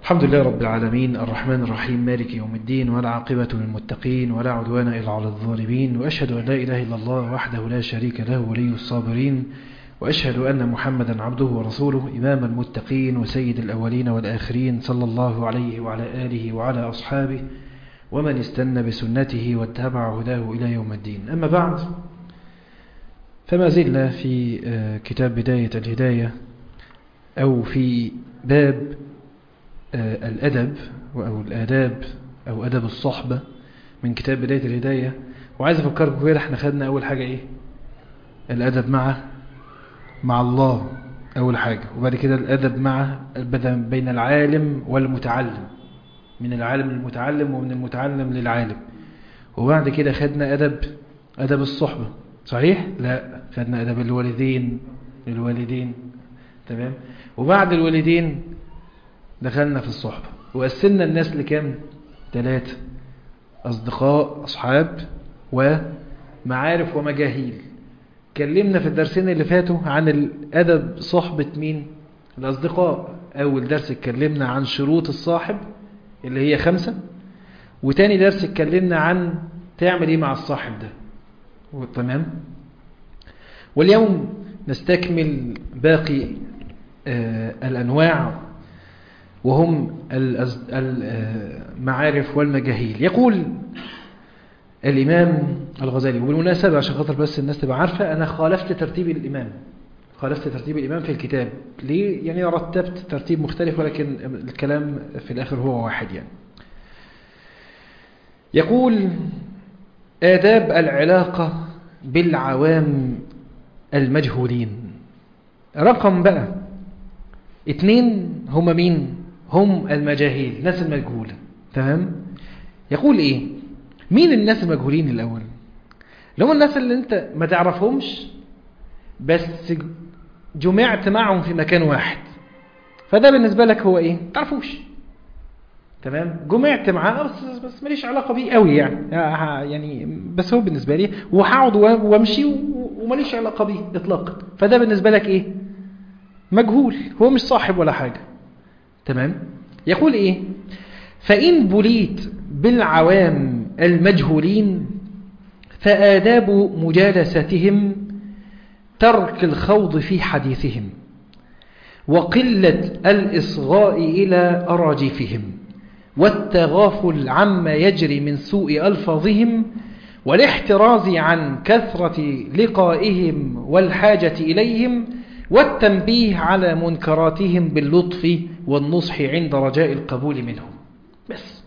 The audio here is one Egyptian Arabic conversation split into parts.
الحمد لله رب العالمين الرحمن الرحيم مالك يوم الدين ولا عاقبة للمتقين ولا عدوان إلا على الظالمين وأشهد أن لا إله إلا الله وحده لا شريك له ولي الصابرين وأشهد أن محمدا عبده ورسوله إمام المتقين وسيد الأولين والآخرين صلى الله عليه وعلى آله وعلى أصحابه ومن استنى بسنته واتبع هداه إلى يوم الدين أما بعد فما زلنا في كتاب بداية الهداية أو في باب الأدب أو الآداب أو أدب الصحبة من كتاب بداية الهداية وعايز أفكركم كده احنا خدنا أول حاجة إيه الأدب مع مع الله أول حاجة وبعد كده الأدب مع بين العالم والمتعلم من العالم للمتعلم ومن المتعلم للعالم وبعد كده خدنا أدب أدب الصحبة صحيح؟ لا خدنا أدب الوالدين الوالدين تمام وبعد الوالدين دخلنا في الصحبة وقسمنا الناس لكام ثلاثة أصدقاء أصحاب ومعارف ومجاهيل كلمنا في الدرسين اللي فاتوا عن الأدب صحبة مين الأصدقاء أول درس اتكلمنا عن شروط الصاحب اللي هي خمسة وتاني درس اتكلمنا عن تعمل ايه مع الصاحب ده تمام واليوم نستكمل باقي آه الأنواع وهم المعارف والمجاهيل يقول الإمام الغزالي وبالمناسبة عشان خاطر بس الناس تبقى عارفة أنا خالفت ترتيب الإمام خالفت ترتيب الإمام في الكتاب ليه؟ يعني رتبت ترتيب مختلف ولكن الكلام في الآخر هو واحد يعني يقول آداب العلاقة بالعوام المجهولين رقم بقى اتنين هم مين هم المجاهيل الناس المجهولة تمام يقول ايه مين الناس المجهولين الاول اللي هم الناس اللي انت ما تعرفهمش بس جمعت معهم في مكان واحد فده بالنسبة لك هو ايه تعرفوش تمام جمعت معاه بس بس ماليش علاقة بيه قوي يعني يعني بس هو بالنسبة لي وهقعد وامشي وماليش علاقة بيه اطلاقا فده بالنسبة لك ايه مجهول هو مش صاحب ولا حاجة تمام يقول ايه فإن بليت بالعوام المجهولين فآداب مجالستهم ترك الخوض في حديثهم وقلة الإصغاء إلى أراجيفهم والتغافل عما يجري من سوء ألفاظهم والاحتراز عن كثرة لقائهم والحاجة إليهم والتنبيه على منكراتهم باللطف والنصح عند رجاء القبول منهم بس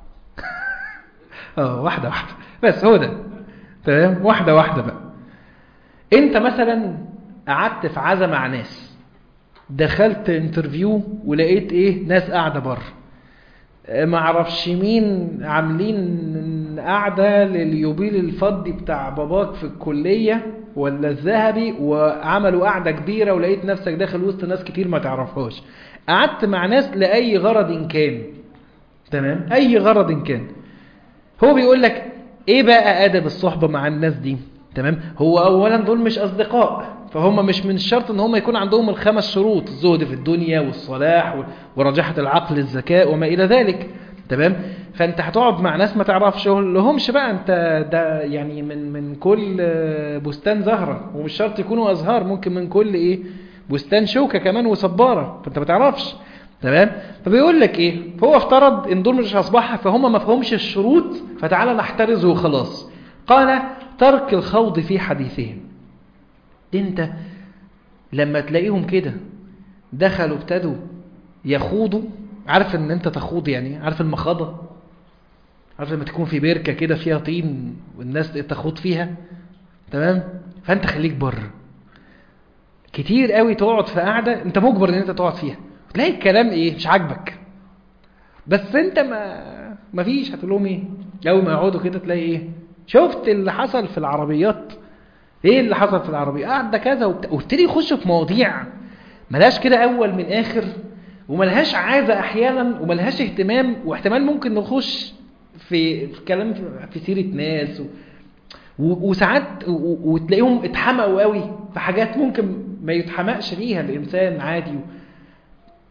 اه واحدة واحدة بس هو ده تمام واحدة واحدة بقى انت مثلا قعدت في عزا مع ناس دخلت انترفيو ولقيت ايه ناس قاعدة بره ما اعرفش مين عاملين قاعدة لليوبيل الفضي بتاع باباك في الكلية ولا الذهبي وعملوا قاعدة كبيرة ولقيت نفسك داخل وسط ناس كتير ما تعرفهاش قعدت مع ناس لأي غرض إن كان تمام أي غرض إن كان هو بيقول لك إيه بقى أدب الصحبة مع الناس دي تمام هو أولا دول مش أصدقاء فهم مش من الشرط ان هم يكون عندهم الخمس شروط الزهد في الدنيا والصلاح ورجاحة العقل الذكاء وما إلى ذلك تمام فانت هتقعد مع ناس ما تعرفش لهمش بقى انت ده يعني من من كل بستان زهرة ومش شرط يكونوا ازهار ممكن من كل ايه بستان شوكة كمان وصبارة فانت ما تعرفش تمام فبيقول لك ايه هو افترض ان دول مش اصبحها فهم ما فهمش الشروط فتعالى نحترز وخلاص قال ترك الخوض في حديثهم انت لما تلاقيهم كده دخلوا ابتدوا يخوضوا عارف ان انت تخوض يعني عارف المخاضة عارف لما تكون في بركة كده فيها طين والناس تخوض فيها تمام فانت خليك بره كتير قوي تقعد في قاعدة انت مجبر ان انت تقعد فيها تلاقي الكلام ايه مش عاجبك بس انت ما ما فيش هتقول لهم ايه اول ما يقعدوا كده تلاقي ايه شفت اللي حصل في العربيات ايه اللي حصل في العربية قاعد ده كذا وابتدي يخش في مواضيع ملاش كده اول من اخر وملهاش عازة احيانا وملهاش اهتمام واحتمال ممكن نخش في, في كلام في سيرة ناس و... وساعات وتلاقيهم اتحمقوا قوي في حاجات ممكن ما يتحمقش ليها الانسان عادي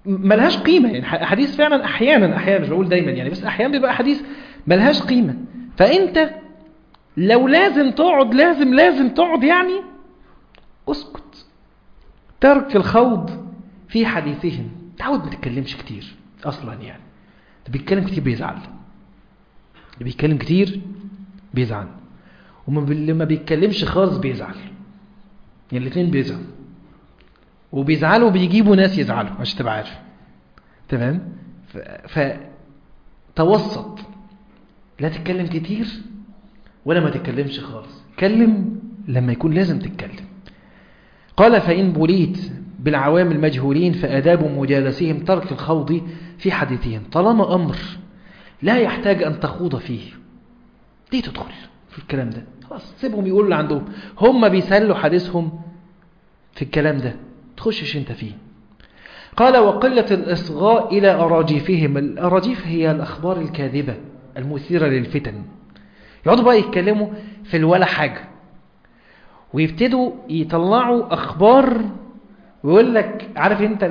ملهاش قيمة يعني أحاديث فعلا أحيانا أحيانا مش بقول دايما يعني بس أحيانا بيبقى أحاديث ملهاش قيمة فأنت لو لازم تقعد لازم لازم تقعد يعني اسكت ترك الخوض في حديثهم تعود ما تتكلمش كتير أصلا يعني اللي بيتكلم كتير بيزعل اللي بيتكلم كتير بيزعل واللي ما بيتكلمش خالص بيزعل يعني الاثنين بيزعلوا وبيزعلوا وبيجيبوا ناس يزعلوا عشان تبقى عارف تمام ف... ف... توسط لا تتكلم كتير ولا ما تتكلمش خالص كلم لما يكون لازم تتكلم قال فإن بليت بالعوام المجهولين فأداب مجالسهم ترك الخوض في حديثهم طالما أمر لا يحتاج أن تخوض فيه ليه تدخل في الكلام ده خلاص سيبهم يقولوا اللي عندهم هم بيسلوا حديثهم في الكلام ده تخشش انت فيه قال وقلة الإصغاء إلى أراجيفهم الأراجيف هي الأخبار الكاذبة المثيرة للفتن يقعدوا بقى يتكلموا في الولا حاجة ويبتدوا يطلعوا أخبار ويقول لك عارف انت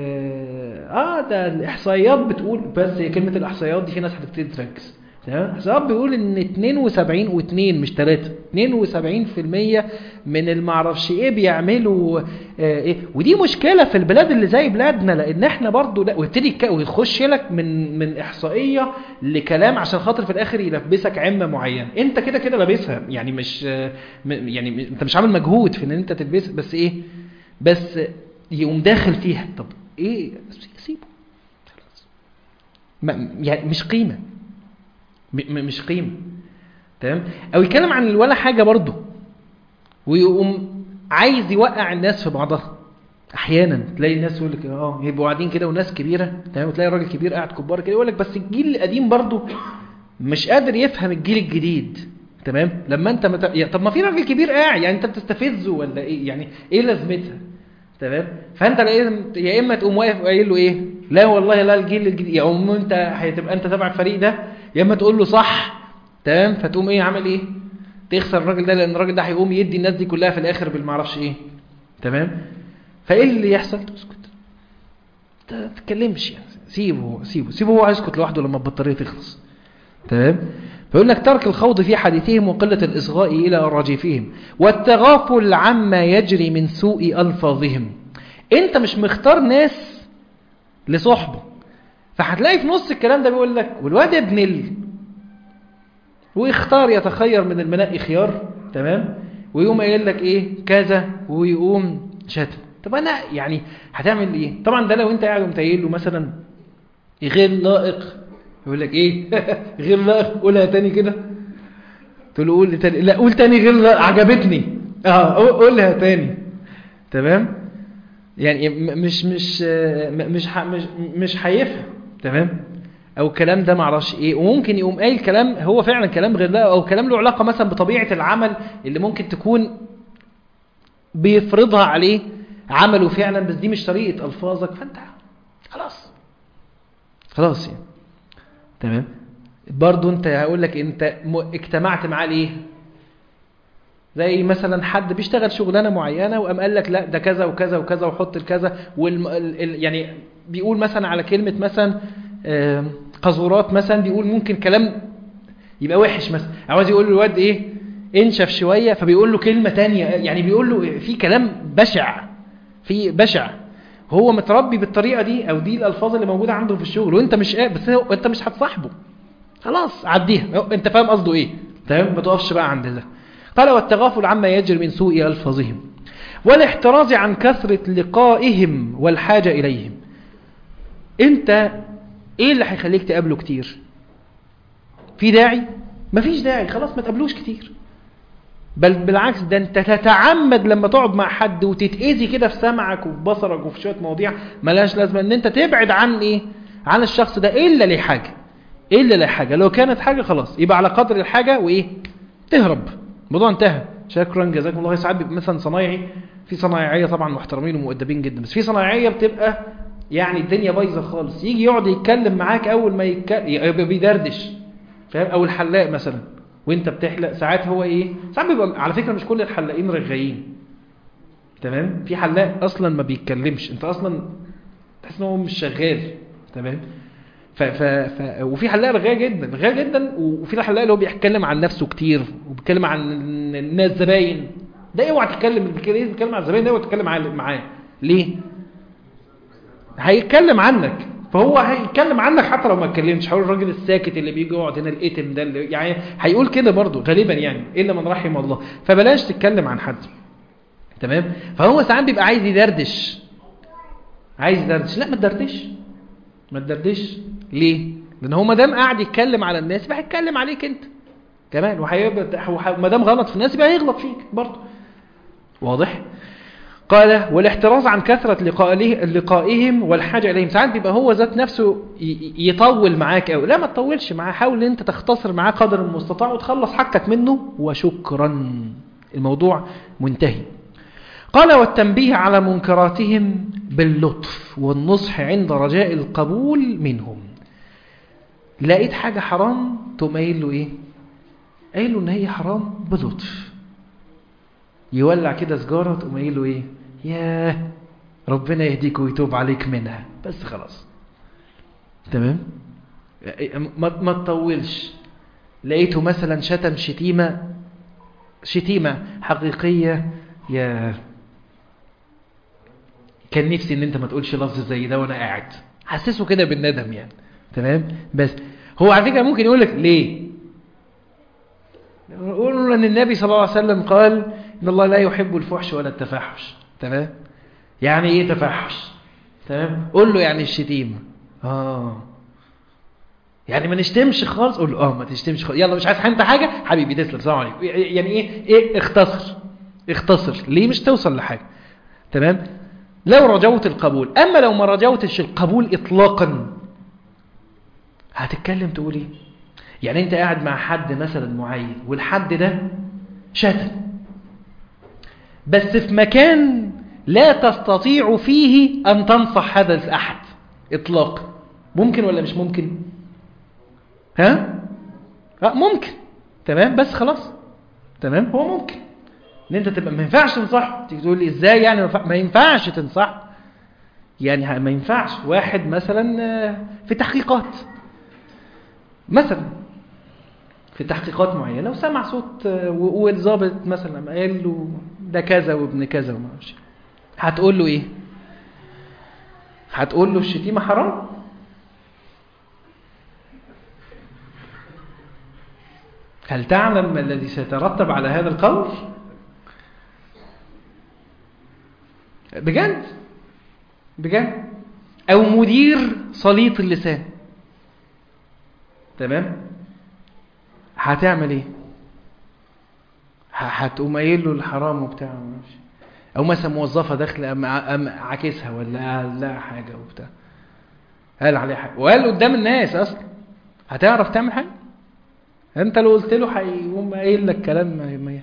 اه ده الإحصائيات بتقول بس هي كلمة الإحصائيات دي في ناس هتبتدي تركز تمام الإحصائيات بيقول ان 72 و2 مش 3 72% من المعرفش ايه بيعملوا آه ايه ودي مشكلة في البلاد اللي زي بلادنا لان احنا برضو لا ويبتدي ويخش لك من من احصائية لكلام عشان خاطر في الاخر يلبسك عمة معينة انت كده كده لابسها يعني مش يعني انت مش عامل مجهود في ان انت تلبس بس ايه بس يقوم داخل فيها طب ايه سيبه خلاص يعني مش قيمة مش قيمة تمام او يتكلم عن ولا حاجة برضه ويقوم عايز يوقع الناس في بعضها احيانا تلاقي الناس يقول لك اه يبقوا قاعدين كده وناس كبيره تمام وتلاقي راجل كبير قاعد كبار كده يقول لك بس الجيل القديم برضه مش قادر يفهم الجيل الجديد تمام لما انت مت... يا طب ما في راجل كبير قاعد يعني انت بتستفزه ولا ايه يعني ايه لازمتها تمام فانت يا اما تقوم واقف وقايل له ايه لا والله لا الجيل الجديد يا ام انت هتبقى انت تبع الفريق ده يا اما تقول له صح تمام فتقوم ايه عامل ايه تخسر الراجل ده لان الراجل ده هيقوم يدي الناس دي كلها في الاخر بالمعرفش ايه تمام فايه اللي يحصل تسكت ما تتكلمش يعني سيبه سيبه سيبه هو هيسكت لوحده لما البطاريه تخلص تمام فيقول لك ترك الخوض في حديثهم وقلة الإصغاء إلى رجيفهم والتغافل عما يجري من سوء ألفاظهم أنت مش مختار ناس لصحبه فهتلاقي في نص الكلام ده بيقول لك والواد ابن ال ويختار يتخير من المناء خيار تمام ويقوم قايل لك ايه كذا ويقوم شتم طب انا يعني هتعمل ايه طبعا ده لو انت قاعد قمت قايل له مثلا غير لائق يقول لك ايه غير لائق قولها تاني كده تقول له قول تاني لا قول تاني غير لائق عجبتني اه قولها تاني تمام يعني مش مش مش مش مش هيفهم تمام او الكلام ده معرفش ايه وممكن يقوم قايل كلام هو فعلا كلام غير لائق او كلام له علاقه مثلا بطبيعه العمل اللي ممكن تكون بيفرضها عليه عمله فعلا بس دي مش طريقه الفاظك فانت خلاص خلاص يعني تمام برضو انت هقول لك انت اجتمعت معاه ليه زي مثلا حد بيشتغل شغلانه معينه وقام قال لك لا ده كذا وكذا وكذا وحط الكذا والم... ال... يعني بيقول مثلا على كلمه مثلا آه قذورات مثلا بيقول ممكن كلام يبقى وحش مثلا عاوز يقول له الواد ايه انشف شويه فبيقول له كلمه تانية يعني بيقول له في كلام بشع في بشع هو متربي بالطريقه دي او دي الالفاظ اللي موجوده عنده في الشغل وانت مش بس انت مش هتصاحبه خلاص عديها انت فاهم قصده ايه تمام ما تقفش بقى عند ده قال والتغافل عما يجري من سوء ألفاظهم والاحتراز عن كثرة لقائهم والحاجة إليهم انت ايه اللي هيخليك تقابله كتير في داعي مفيش داعي خلاص ما تقابلوش كتير بل بالعكس ده انت تتعمد لما تقعد مع حد وتتأذي كده في سمعك وفي بصرك وفي شوية مواضيع ملاش لازمة ان انت تبعد عن ايه عن الشخص ده الا لحاجة الا لحاجة لو كانت حاجة خلاص يبقى على قدر الحاجة وايه تهرب الموضوع انتهى شكرا جزاكم الله ساعات بيبقى مثلا صنايعي في صنايعيه طبعا محترمين ومؤدبين جدا بس في صنايعيه بتبقى يعني الدنيا بايظه خالص يجي يقعد يتكلم معاك اول ما يتكلم يبقى بيدردش فاهم او الحلاق مثلا وانت بتحلق ساعات هو ايه ساعات بيبقى على فكره مش كل الحلاقين رغايين تمام في حلاق اصلا ما بيتكلمش انت اصلا تحس ان هو مش شغال تمام ف ف ف وفي حلاق رغاية جدا رغاية جدا وفي حلاق اللي هو بيتكلم عن نفسه كتير وبيتكلم عن الناس زباين ده اوعى تتكلم بيتكلم عن الزباين ده اوعى تتكلم معاه ليه هيتكلم عنك فهو هيتكلم عنك حتى لو ما اتكلمش هيقول الراجل الساكت اللي بيجي يقعد هنا الاتم ده اللي يعني هيقول كده برضه غالبا يعني الا من رحم الله فبلاش تتكلم عن حد تمام فهو ساعات بيبقى عايز يدردش عايز يدردش لا ما تدردش ما تدردش ليه لان هو ما دام قاعد يتكلم على الناس يبقى هيتكلم عليك انت كمان وهيبقى ما دام غلط في الناس يبقى هيغلط فيك برضه واضح قال والاحتراز عن كثرة لقائهم والحاجة إليهم ساعات بيبقى هو ذات نفسه يطول معاك أو لا ما تطولش معاه حاول أنت تختصر معاه قدر المستطاع وتخلص حاجتك منه وشكرا الموضوع منتهي قال والتنبيه على منكراتهم باللطف والنصح عند رجاء القبول منهم لقيت حاجة حرام تقوم قايل له ايه قايل له ان هي حرام بلطف يولع كده سجارة تقوم قايل له ايه ياه ربنا يهديك ويتوب عليك منها بس خلاص تمام ما ما تطولش لقيته مثلا شتم شتيمة شتيمة حقيقية يا كان نفسي ان انت ما تقولش لفظ زي ده وانا قاعد حسسه كده بالندم يعني تمام بس هو على فكرة ممكن يقول لك ليه يقول ان النبي صلى الله عليه وسلم قال ان الله لا يحب الفحش ولا التفاحش تمام يعني ايه تفاحش تمام قول له يعني الشتيمة اه يعني ما نشتمش خالص قول له اه ما تشتمش خالص يلا مش عايز انت حاجة حبيبي تسلم سلام عليكم يعني ايه ايه اختصر اختصر ليه مش توصل لحاجة تمام لو رجوت القبول اما لو ما رجوتش القبول اطلاقا هتتكلم تقول ايه يعني انت قاعد مع حد مثلا معين والحد ده شتم بس في مكان لا تستطيع فيه ان تنصح هذا الاحد اطلاقا ممكن ولا مش ممكن ها اه ممكن تمام بس خلاص تمام هو ممكن ان انت تبقى ما ينفعش تنصحه تيجي تقول لي ازاي يعني ما ينفعش تنصح يعني ما ينفعش واحد مثلا في تحقيقات مثلا في تحقيقات معينه وسمع صوت والظابط مثلا قال له ده كذا وابن كذا وما اعرفش هتقول له ايه هتقول له الشتيمه حرام هل تعلم ما الذي سيترتب على هذا القول بجد بجد او مدير سليط اللسان تمام هتعمل ايه هتقوم قايل له الحرام وبتاع او مثلا موظفه داخله ام عاكسها ولا قال لها حاجه وبتاع قال عليها حاجه وقال قدام الناس اصلا هتعرف تعمل حاجه انت لو قلت له هيقوم قايل لك كلام ما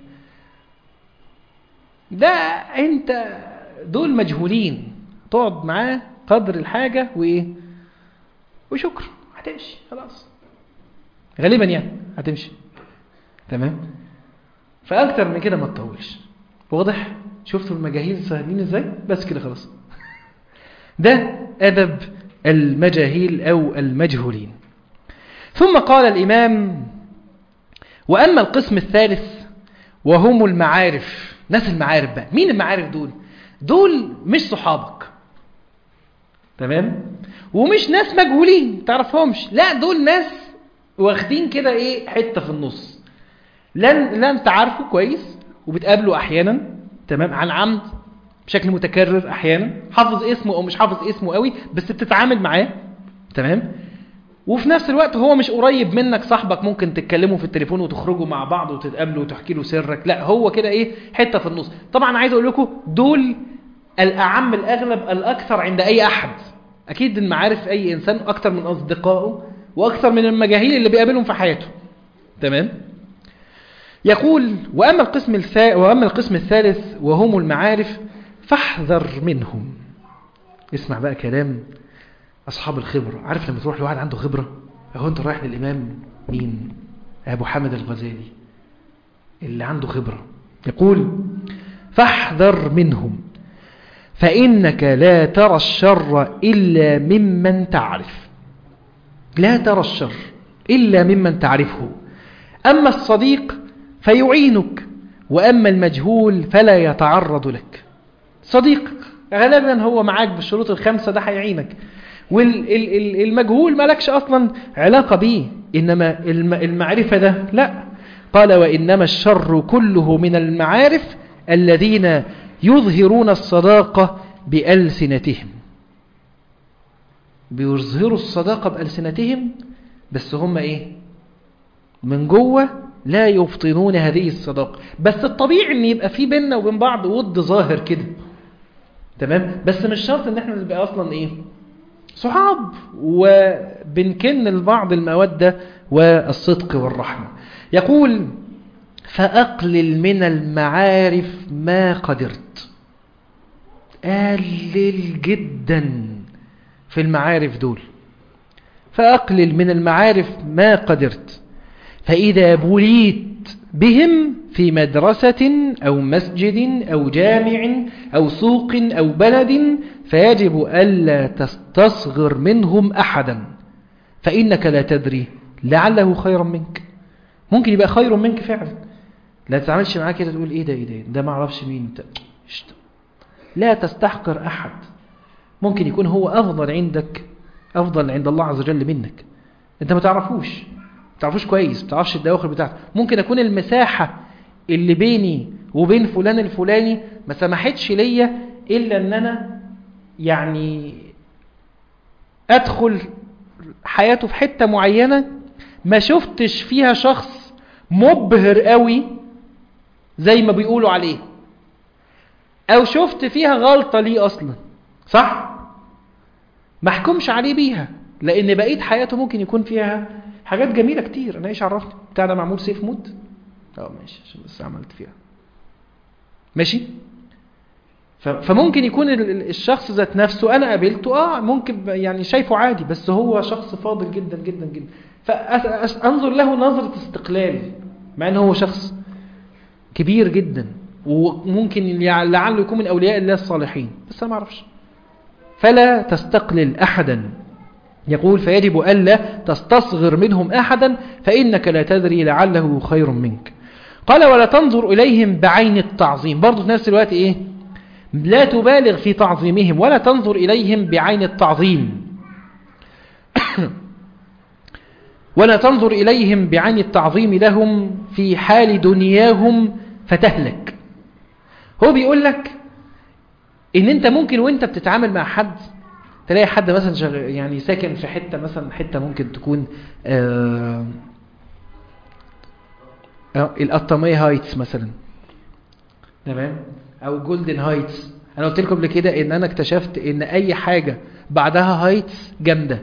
ده انت دول مجهولين تقعد معاه قدر الحاجة وايه وشكرا هتمشي خلاص غالبا يعني هتمشي تمام فاكتر من كده ما تطولش واضح شفتوا المجاهيل سهلين ازاي بس كده خلاص ده ادب المجاهيل او المجهولين ثم قال الامام واما القسم الثالث وهم المعارف ناس المعارف بقى مين المعارف دول دول مش صحابك تمام ومش ناس مجهولين تعرفهمش لا دول ناس واخدين كده ايه حته في النص لن لن تعرفه كويس وبتقابله احيانا تمام عن عمد بشكل متكرر احيانا حافظ اسمه او مش حافظ اسمه قوي بس بتتعامل معاه تمام وفي نفس الوقت هو مش قريب منك صاحبك ممكن تتكلموا في التليفون وتخرجوا مع بعض وتتقابلوا وتحكي له سرك لا هو كده ايه حته في النص طبعا عايز اقول لكم دول الاعم الاغلب الاكثر عند اي احد اكيد المعارف اي انسان اكثر من اصدقائه واكثر من المجاهيل اللي بيقابلهم في حياته تمام يقول واما القسم الثا... واما القسم الثالث وهم المعارف فاحذر منهم اسمع بقى كلام أصحاب الخبرة عارف لما تروح لواحد عنده خبرة أهو أنت رايح للإمام مين أبو حامد الغزالي اللي عنده خبرة يقول فاحذر منهم فإنك لا ترى الشر إلا ممن تعرف لا ترى الشر إلا ممن تعرفه أما الصديق فيعينك وأما المجهول فلا يتعرض لك صديقك غالبا هو معاك بالشروط الخمسة ده هيعينك والمجهول مالكش أصلا علاقة به إنما المعرفة ده لا قال وإنما الشر كله من المعارف الذين يظهرون الصداقة بألسنتهم بيظهروا الصداقة بألسنتهم بس هم إيه من جوه لا يبطنون هذه الصداقة بس الطبيعي ان يبقى في بيننا وبين بعض ود ظاهر كده تمام بس مش شرط ان احنا نبقى اصلا ايه صحاب وبنكن لبعض المودة والصدق والرحمة يقول فأقلل من المعارف ما قدرت قلل جدا في المعارف دول فأقلل من المعارف ما قدرت فإذا بليت بهم في مدرسة أو مسجد أو جامع أو سوق أو بلد فيجب ألا تستصغر منهم أحدا فإنك لا تدري لعله خيرا منك ممكن يبقى خير منك فعلا لا تتعاملش معاه كده تقول ايه ده ايه ده ده ما اعرفش مين انت لا تستحقر احد ممكن يكون هو افضل عندك افضل عند الله عز وجل منك انت ما تعرفوش ما تعرفوش كويس ما تعرفش الدواخل بتاعته ممكن اكون المساحة اللي بيني وبين فلان الفلاني ما سمحتش ليا الا ان انا يعني ادخل حياته في حتة معينة ما شفتش فيها شخص مبهر قوي زي ما بيقولوا عليه او شفت فيها غلطة ليه اصلا صح ما احكمش عليه بيها لان بقية حياته ممكن يكون فيها حاجات جميلة كتير انا ايش عرفني بتاع ده معمول سيف مود اه ماشي عشان بس عملت فيها ماشي فممكن يكون الشخص ذات نفسه انا قابلته اه ممكن يعني شايفه عادي بس هو شخص فاضل جدا جدا جدا فانظر له نظرة استقلال مع ان هو شخص كبير جدا وممكن لعله يكون من اولياء الله الصالحين بس انا ما اعرفش فلا تستقلل احدا يقول فيجب الا تستصغر منهم احدا فانك لا تدري لعله خير منك قال ولا تنظر اليهم بعين التعظيم برضه في نفس الوقت ايه لا تبالغ في تعظيمهم ولا تنظر إليهم بعين التعظيم ولا تنظر إليهم بعين التعظيم لهم في حال دنياهم فتهلك هو بيقول لك ان انت ممكن وانت بتتعامل مع حد تلاقي حد مثلا شغ... يعني ساكن في حتة مثلا حتة ممكن تكون آه... آه... القطامية هايتس مثلا تمام او جولدن هايتس انا قلت لكم قبل كده ان انا اكتشفت ان اي حاجة بعدها هايتس جامدة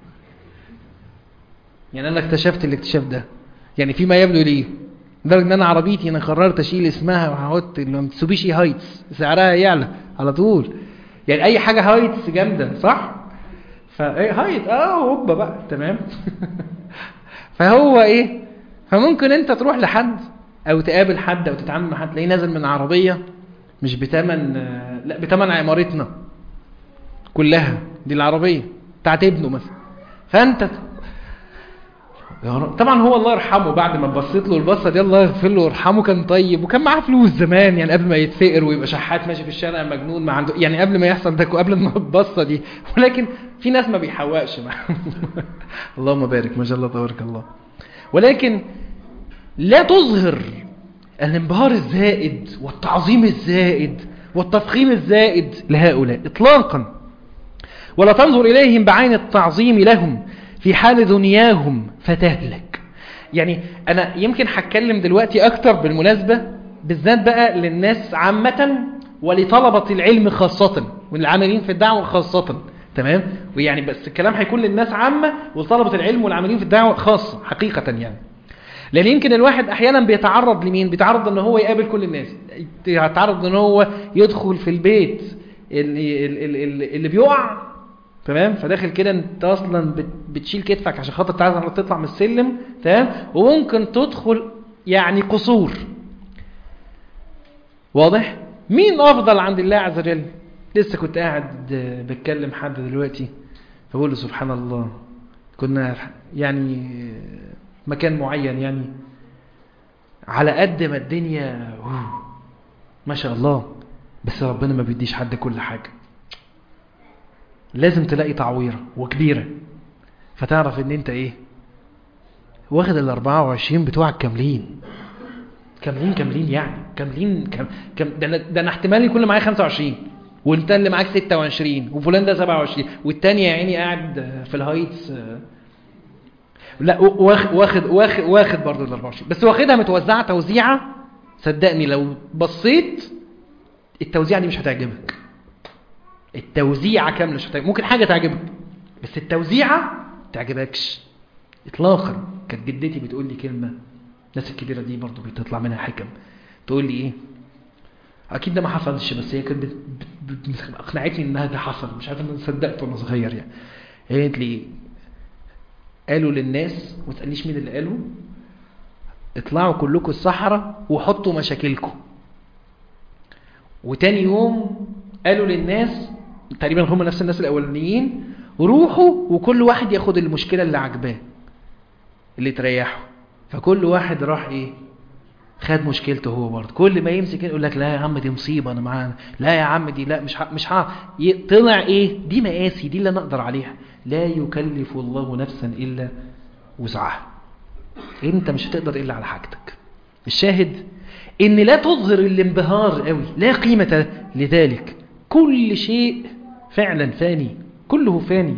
يعني انا اكتشفت الاكتشاف ده يعني فيما يبدو لي لدرجه ان انا عربيتي انا قررت اشيل اسمها وهحط متسوبيشي هايتس سعرها يعلى على طول يعني اي حاجة هايتس جامدة صح فايه هايت اه هوبا بقى تمام فهو ايه فممكن انت تروح لحد او تقابل حد او تتعامل مع حد تلاقيه نازل من عربية مش بتمن لا بتمن عمارتنا كلها دي العربية بتاعت ابنه مثلا فانت طبعا هو الله يرحمه بعد ما بصيت له البصه دي الله يغفر له ويرحمه كان طيب وكان معاه فلوس زمان يعني قبل ما يتفقر ويبقى شحات ماشي في الشارع مجنون ما عنده يعني قبل ما يحصل ده قبل ما البصه دي ولكن في ناس ما بيحوقش اللهم بارك ما شاء الله تبارك الله ولكن لا تظهر الانبهار الزائد والتعظيم الزائد والتفخيم الزائد لهؤلاء اطلاقا ولا تنظر اليهم بعين التعظيم لهم في حال دنياهم فتهلك يعني انا يمكن هتكلم دلوقتي اكتر بالمناسبة بالذات بقى للناس عامة ولطلبة العلم خاصة والعاملين في الدعوة خاصة تمام ويعني بس الكلام هيكون للناس عامة ولطلبة العلم والعاملين في الدعوة خاصة حقيقة يعني لان يمكن الواحد احيانا بيتعرض لمين بيتعرض ان هو يقابل كل الناس يتعرض ان هو يدخل في البيت اللي, اللي, اللي بيقع تمام فداخل كده انت اصلا بتشيل كتفك عشان خاطر تعرف تطلع من السلم تمام وممكن تدخل يعني قصور واضح مين افضل عند الله عز وجل لسه كنت قاعد بتكلم حد دلوقتي فبقول له سبحان الله كنا يعني مكان معين يعني على قد ما الدنيا ما شاء الله بس ربنا ما بيديش حد كل حاجة لازم تلاقي تعويرة وكبيرة فتعرف ان انت ايه واخد ال 24 بتوعك كاملين كاملين كاملين يعني كاملين كام كام ده انا ده انا احتمال يكون اللي معايا 25 وانت اللي معاك 26 وفلان ده 27 والتاني يا عيني قاعد في الهايتس لا واخد واخد واخد, واخد برضه ال 24 بس واخدها متوزعه توزيعه صدقني لو بصيت التوزيعه دي مش هتعجبك التوزيعه كامله مش هتعجبك ممكن حاجه تعجبك بس التوزيعه تعجبكش اطلاقا كانت جدتي بتقول لي كلمه الناس الكبيره دي برضه بتطلع منها حكم تقول لي ايه اكيد ده ما حصلش بس هي كانت اقنعتني انها ده حصل مش عارف انا صدقت وانا صغير يعني هي قالت لي قالوا للناس ما تسالنيش مين اللي قاله اطلعوا كلكم الصحراء وحطوا مشاكلكم وتاني يوم قالوا للناس تقريبا هم نفس الناس الاولانيين روحوا وكل واحد ياخد المشكله اللي عجباه اللي تريحه فكل واحد راح ايه خد مشكلته هو برضه كل ما يمسك يقول لك لا يا عم دي مصيبه انا معانا لا يا عم دي لا مش ح... مش ح... طلع ايه دي مقاسي دي اللي انا اقدر عليها لا يكلف الله نفسا الا وسعها انت مش هتقدر الا على حاجتك الشاهد ان لا تظهر الانبهار قوي لا قيمه لذلك كل شيء فعلا فاني كله فاني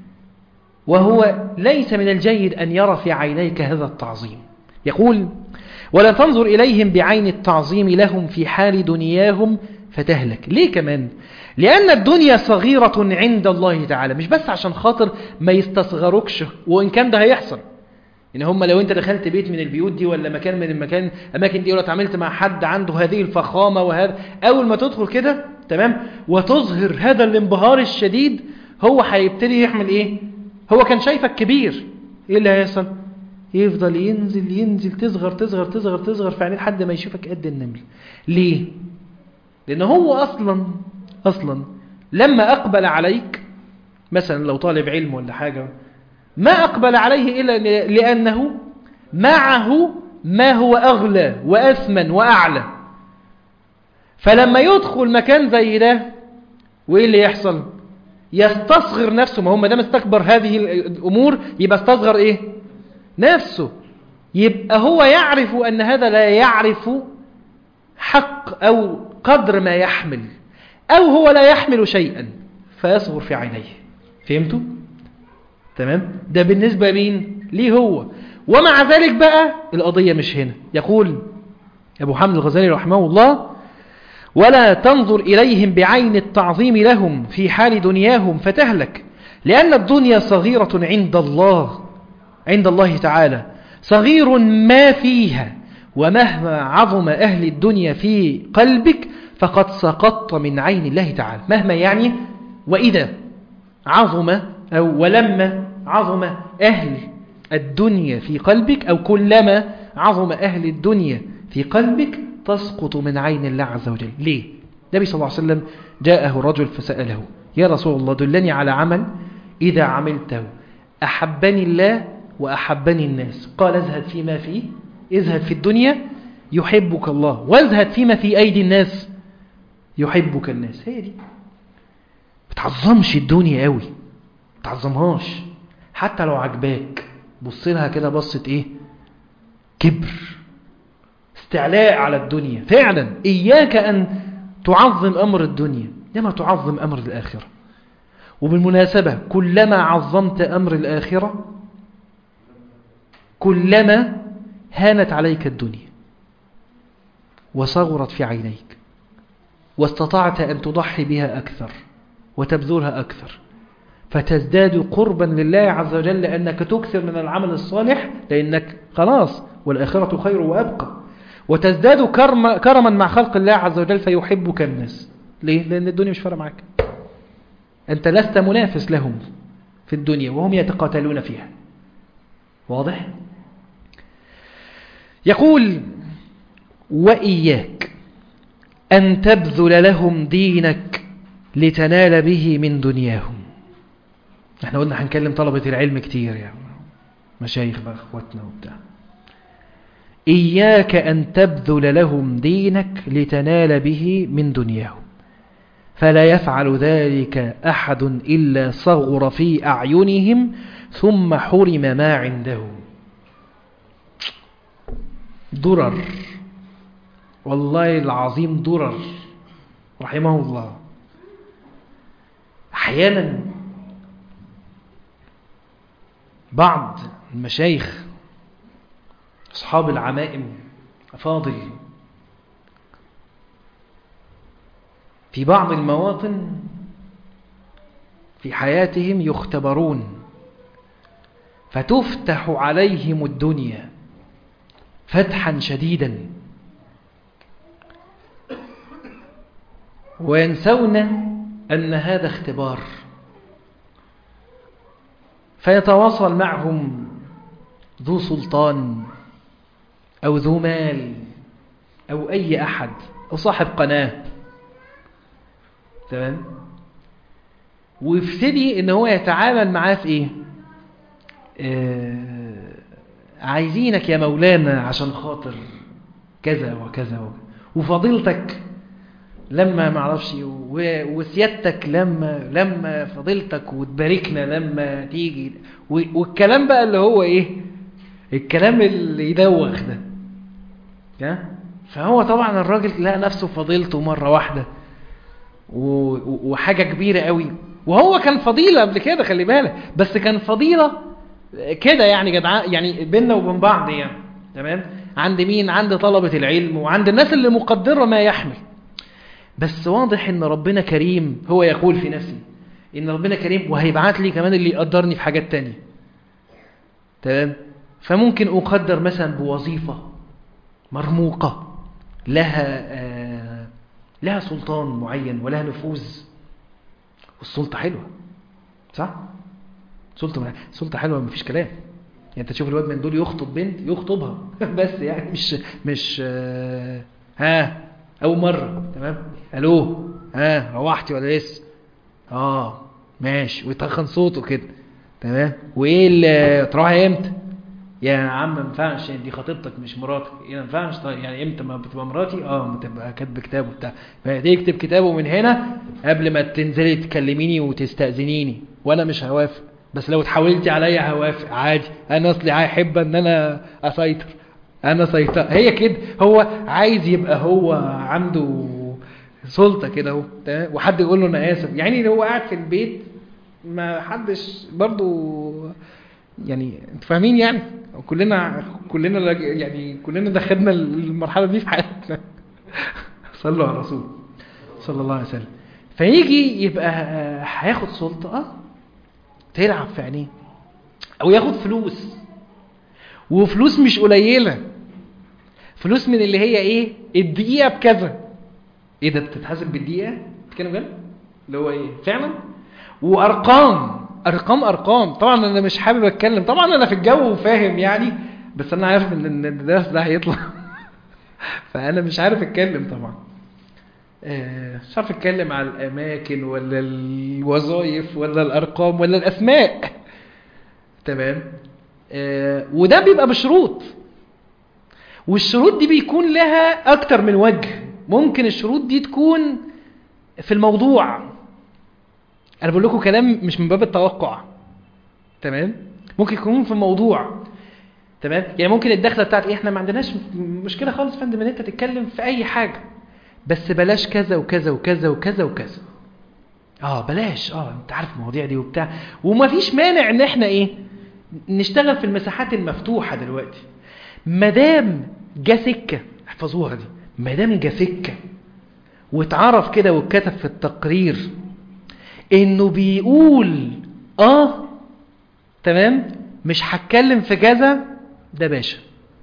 وهو ليس من الجيد أن يرى في عينيك هذا التعظيم يقول ولا تنظر إليهم بعين التعظيم لهم في حال دنياهم فتهلك ليه كمان لأن الدنيا صغيرة عند الله تعالى مش بس عشان خاطر ما يستصغروكش وإن كان ده هيحصل إن هم لو أنت دخلت بيت من البيوت دي ولا مكان من المكان أماكن دي ولا اتعاملت مع حد عنده هذه الفخامة وهذا أول ما تدخل كده تمام وتظهر هذا الانبهار الشديد هو هيبتدي يحمل إيه هو كان شايفك كبير إيه اللي هيحصل يفضل ينزل ينزل تصغر تصغر تصغر تصغر في عينيه لحد ما يشوفك قد النمل ليه لأن هو أصلا أصلا لما أقبل عليك مثلا لو طالب علم ولا حاجة ما أقبل عليه إلا لأنه معه ما هو أغلى وأثمن وأعلى فلما يدخل مكان زي ده وإيه اللي يحصل يستصغر نفسه ما هو ما دام استكبر هذه الأمور يبقى استصغر إيه نفسه يبقى هو يعرف أن هذا لا يعرف حق أو قدر ما يحمل أو هو لا يحمل شيئا فيصغر في عينيه فهمتوا؟ تمام؟ ده بالنسبة مين؟ ليه هو ومع ذلك بقى القضية مش هنا يقول أبو حمد الغزالي رحمه الله ولا تنظر إليهم بعين التعظيم لهم في حال دنياهم فتهلك لأن الدنيا صغيرة عند الله عند الله تعالى صغير ما فيها ومهما عظم أهل الدنيا في قلبك فقد سقطت من عين الله تعالى مهما يعني وإذا عظم أو ولما عظم أهل الدنيا في قلبك أو كلما عظم أهل الدنيا في قلبك تسقط من عين الله عز وجل ليه؟ النبي صلى الله عليه وسلم جاءه رجل فسأله يا رسول الله دلني على عمل إذا عملته أحبني الله وأحبني الناس قال ازهد فيما فيه ازهد في الدنيا يحبك الله وازهد فيما في أيدي الناس يحبك الناس هي دي بتعظمش الدنيا قوي بتعظمهاش حتى لو عجباك بص لها كده بصة ايه كبر استعلاء على الدنيا فعلا إياك أن تعظم أمر الدنيا لما تعظم أمر الآخرة وبالمناسبة كلما عظمت أمر الآخرة كلما هانت عليك الدنيا وصغرت في عينيك واستطعت أن تضحي بها أكثر وتبذلها أكثر فتزداد قربا لله عز وجل لأنك تكثر من العمل الصالح لأنك خلاص والآخرة خير وأبقى وتزداد كرم كرما مع خلق الله عز وجل فيحبك الناس ليه؟ لأن الدنيا مش فارقه معك أنت لست منافس لهم في الدنيا وهم يتقاتلون فيها واضح؟ يقول وإياك أن تبذل لهم دينك لتنال به من دنياهم احنا قلنا هنكلم طلبة العلم كتير يعني مشايخ بقى اخواتنا وبتاع إياك أن تبذل لهم دينك لتنال به من دنياهم فلا يفعل ذلك أحد إلا صغر في أعينهم ثم حرم ما عنده درر والله العظيم درر رحمه الله أحيانا بعض المشايخ أصحاب العمائم أفاضل في بعض المواطن في حياتهم يختبرون فتفتح عليهم الدنيا فتحا شديدا وينسون أن هذا اختبار فيتواصل معهم ذو سلطان أو ذو مال أو أي أحد أو صاحب قناة تمام ويبتدي ان هو يتعامل معاه في ايه آه عايزينك يا مولانا عشان خاطر كذا وكذا وكذا وفضيلتك لما معرفش وسيادتك لما لما فضيلتك وتباركنا لما تيجي والكلام بقى اللي هو ايه الكلام اللي يدوخ ده فهو طبعا الراجل لقى نفسه فضيلته مرة واحدة وحاجة كبيرة قوي وهو كان فضيلة قبل كده خلي بالك بس كان فضيلة كده يعني جدعان يعني بيننا وبين بعض يعني تمام عند مين عند طلبة العلم وعند الناس اللي مقدرة ما يحمل بس واضح ان ربنا كريم هو يقول في نفسه ان ربنا كريم وهيبعت لي كمان اللي يقدرني في حاجات تانية تمام فممكن اقدر مثلا بوظيفة مرموقة لها آه لها سلطان معين ولها نفوذ والسلطة حلوة صح؟ سلطة سلطة حلوة مفيش كلام يعني انت تشوف الواد من دول يخطب بنت يخطبها بس يعني مش مش آه ها اول مرة تمام الو ها روحتي ولا لسه اه ماشي ويتخن صوته كده تمام وايه اللي تروحي امتى يا عم ما ينفعش دي خطيبتك مش مراتك ما ينفعش طيب يعني امتى ما بتبقى مراتي اه ما تبقى كاتب كتاب وبتاع فتكتب كتابه من هنا قبل ما تنزلي تكلميني وتستأذنيني وانا مش هوافق بس لو اتحاولتي عليا هوافق عادي انا اصلي هحب ان انا اسيطر انا سيطر هي كده هو عايز يبقى هو عنده سلطة كده اهو تمام وحد يقول له انا اسف يعني هو قاعد في البيت ما حدش برضو يعني انتوا فاهمين يعني كلنا كلنا يعني كلنا دخلنا المرحله دي في حياتنا صلوا على الرسول صلى الله عليه وسلم فيجي يبقى هياخد سلطه اه تلعب في عينيه او ياخد فلوس وفلوس مش قليله فلوس من اللي هي ايه الدقيقه بكذا ايه ده بتتحاسب بالدقيقه بتتكلم بجد اللي هو ايه فعلا وارقام ارقام ارقام طبعا انا مش حابب اتكلم طبعا انا في الجو وفاهم يعني بس انا عارف ان الدرس ده هيطلع فانا مش عارف اتكلم طبعا مش عارف اتكلم على الاماكن ولا الوظائف ولا الارقام ولا الاسماء تمام وده بيبقى بشروط والشروط دي بيكون لها اكتر من وجه ممكن الشروط دي تكون في الموضوع انا بقول لكم كلام مش من باب التوقع تمام ممكن يكون في الموضوع تمام يعني ممكن الدخله بتاعت ايه احنا ما عندناش مشكله خالص فندم ان انت تتكلم في اي حاجه بس بلاش كذا وكذا وكذا وكذا وكذا اه بلاش اه انت عارف المواضيع دي وبتاع وما فيش مانع ان احنا ايه نشتغل في المساحات المفتوحه دلوقتي ما دام جه سكه احفظوها دي ما دام جه سكه واتعرف كده واتكتب في التقرير انه بيقول اه تمام مش هتكلم في كذا ده باشا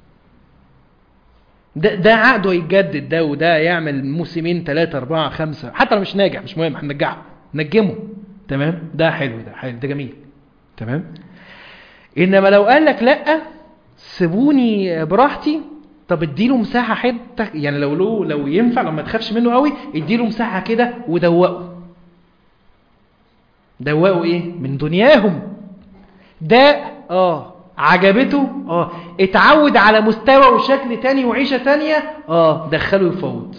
ده ده عقده يتجدد ده وده يعمل موسمين ثلاثة أربعة خمسة حتى لو مش ناجح مش مهم هننجحه نجمه تمام ده حلو ده حلو ده جميل تمام إنما لو قال لك لأ سيبوني براحتي طب اديله مساحة حتة يعني لو له لو ينفع لما تخافش منه قوي اديله مساحة كده ودوقه دوقوا ايه من دنياهم ده اه عجبته اه اتعود على مستوى وشكل تاني وعيشة تانية اه دخله يفوت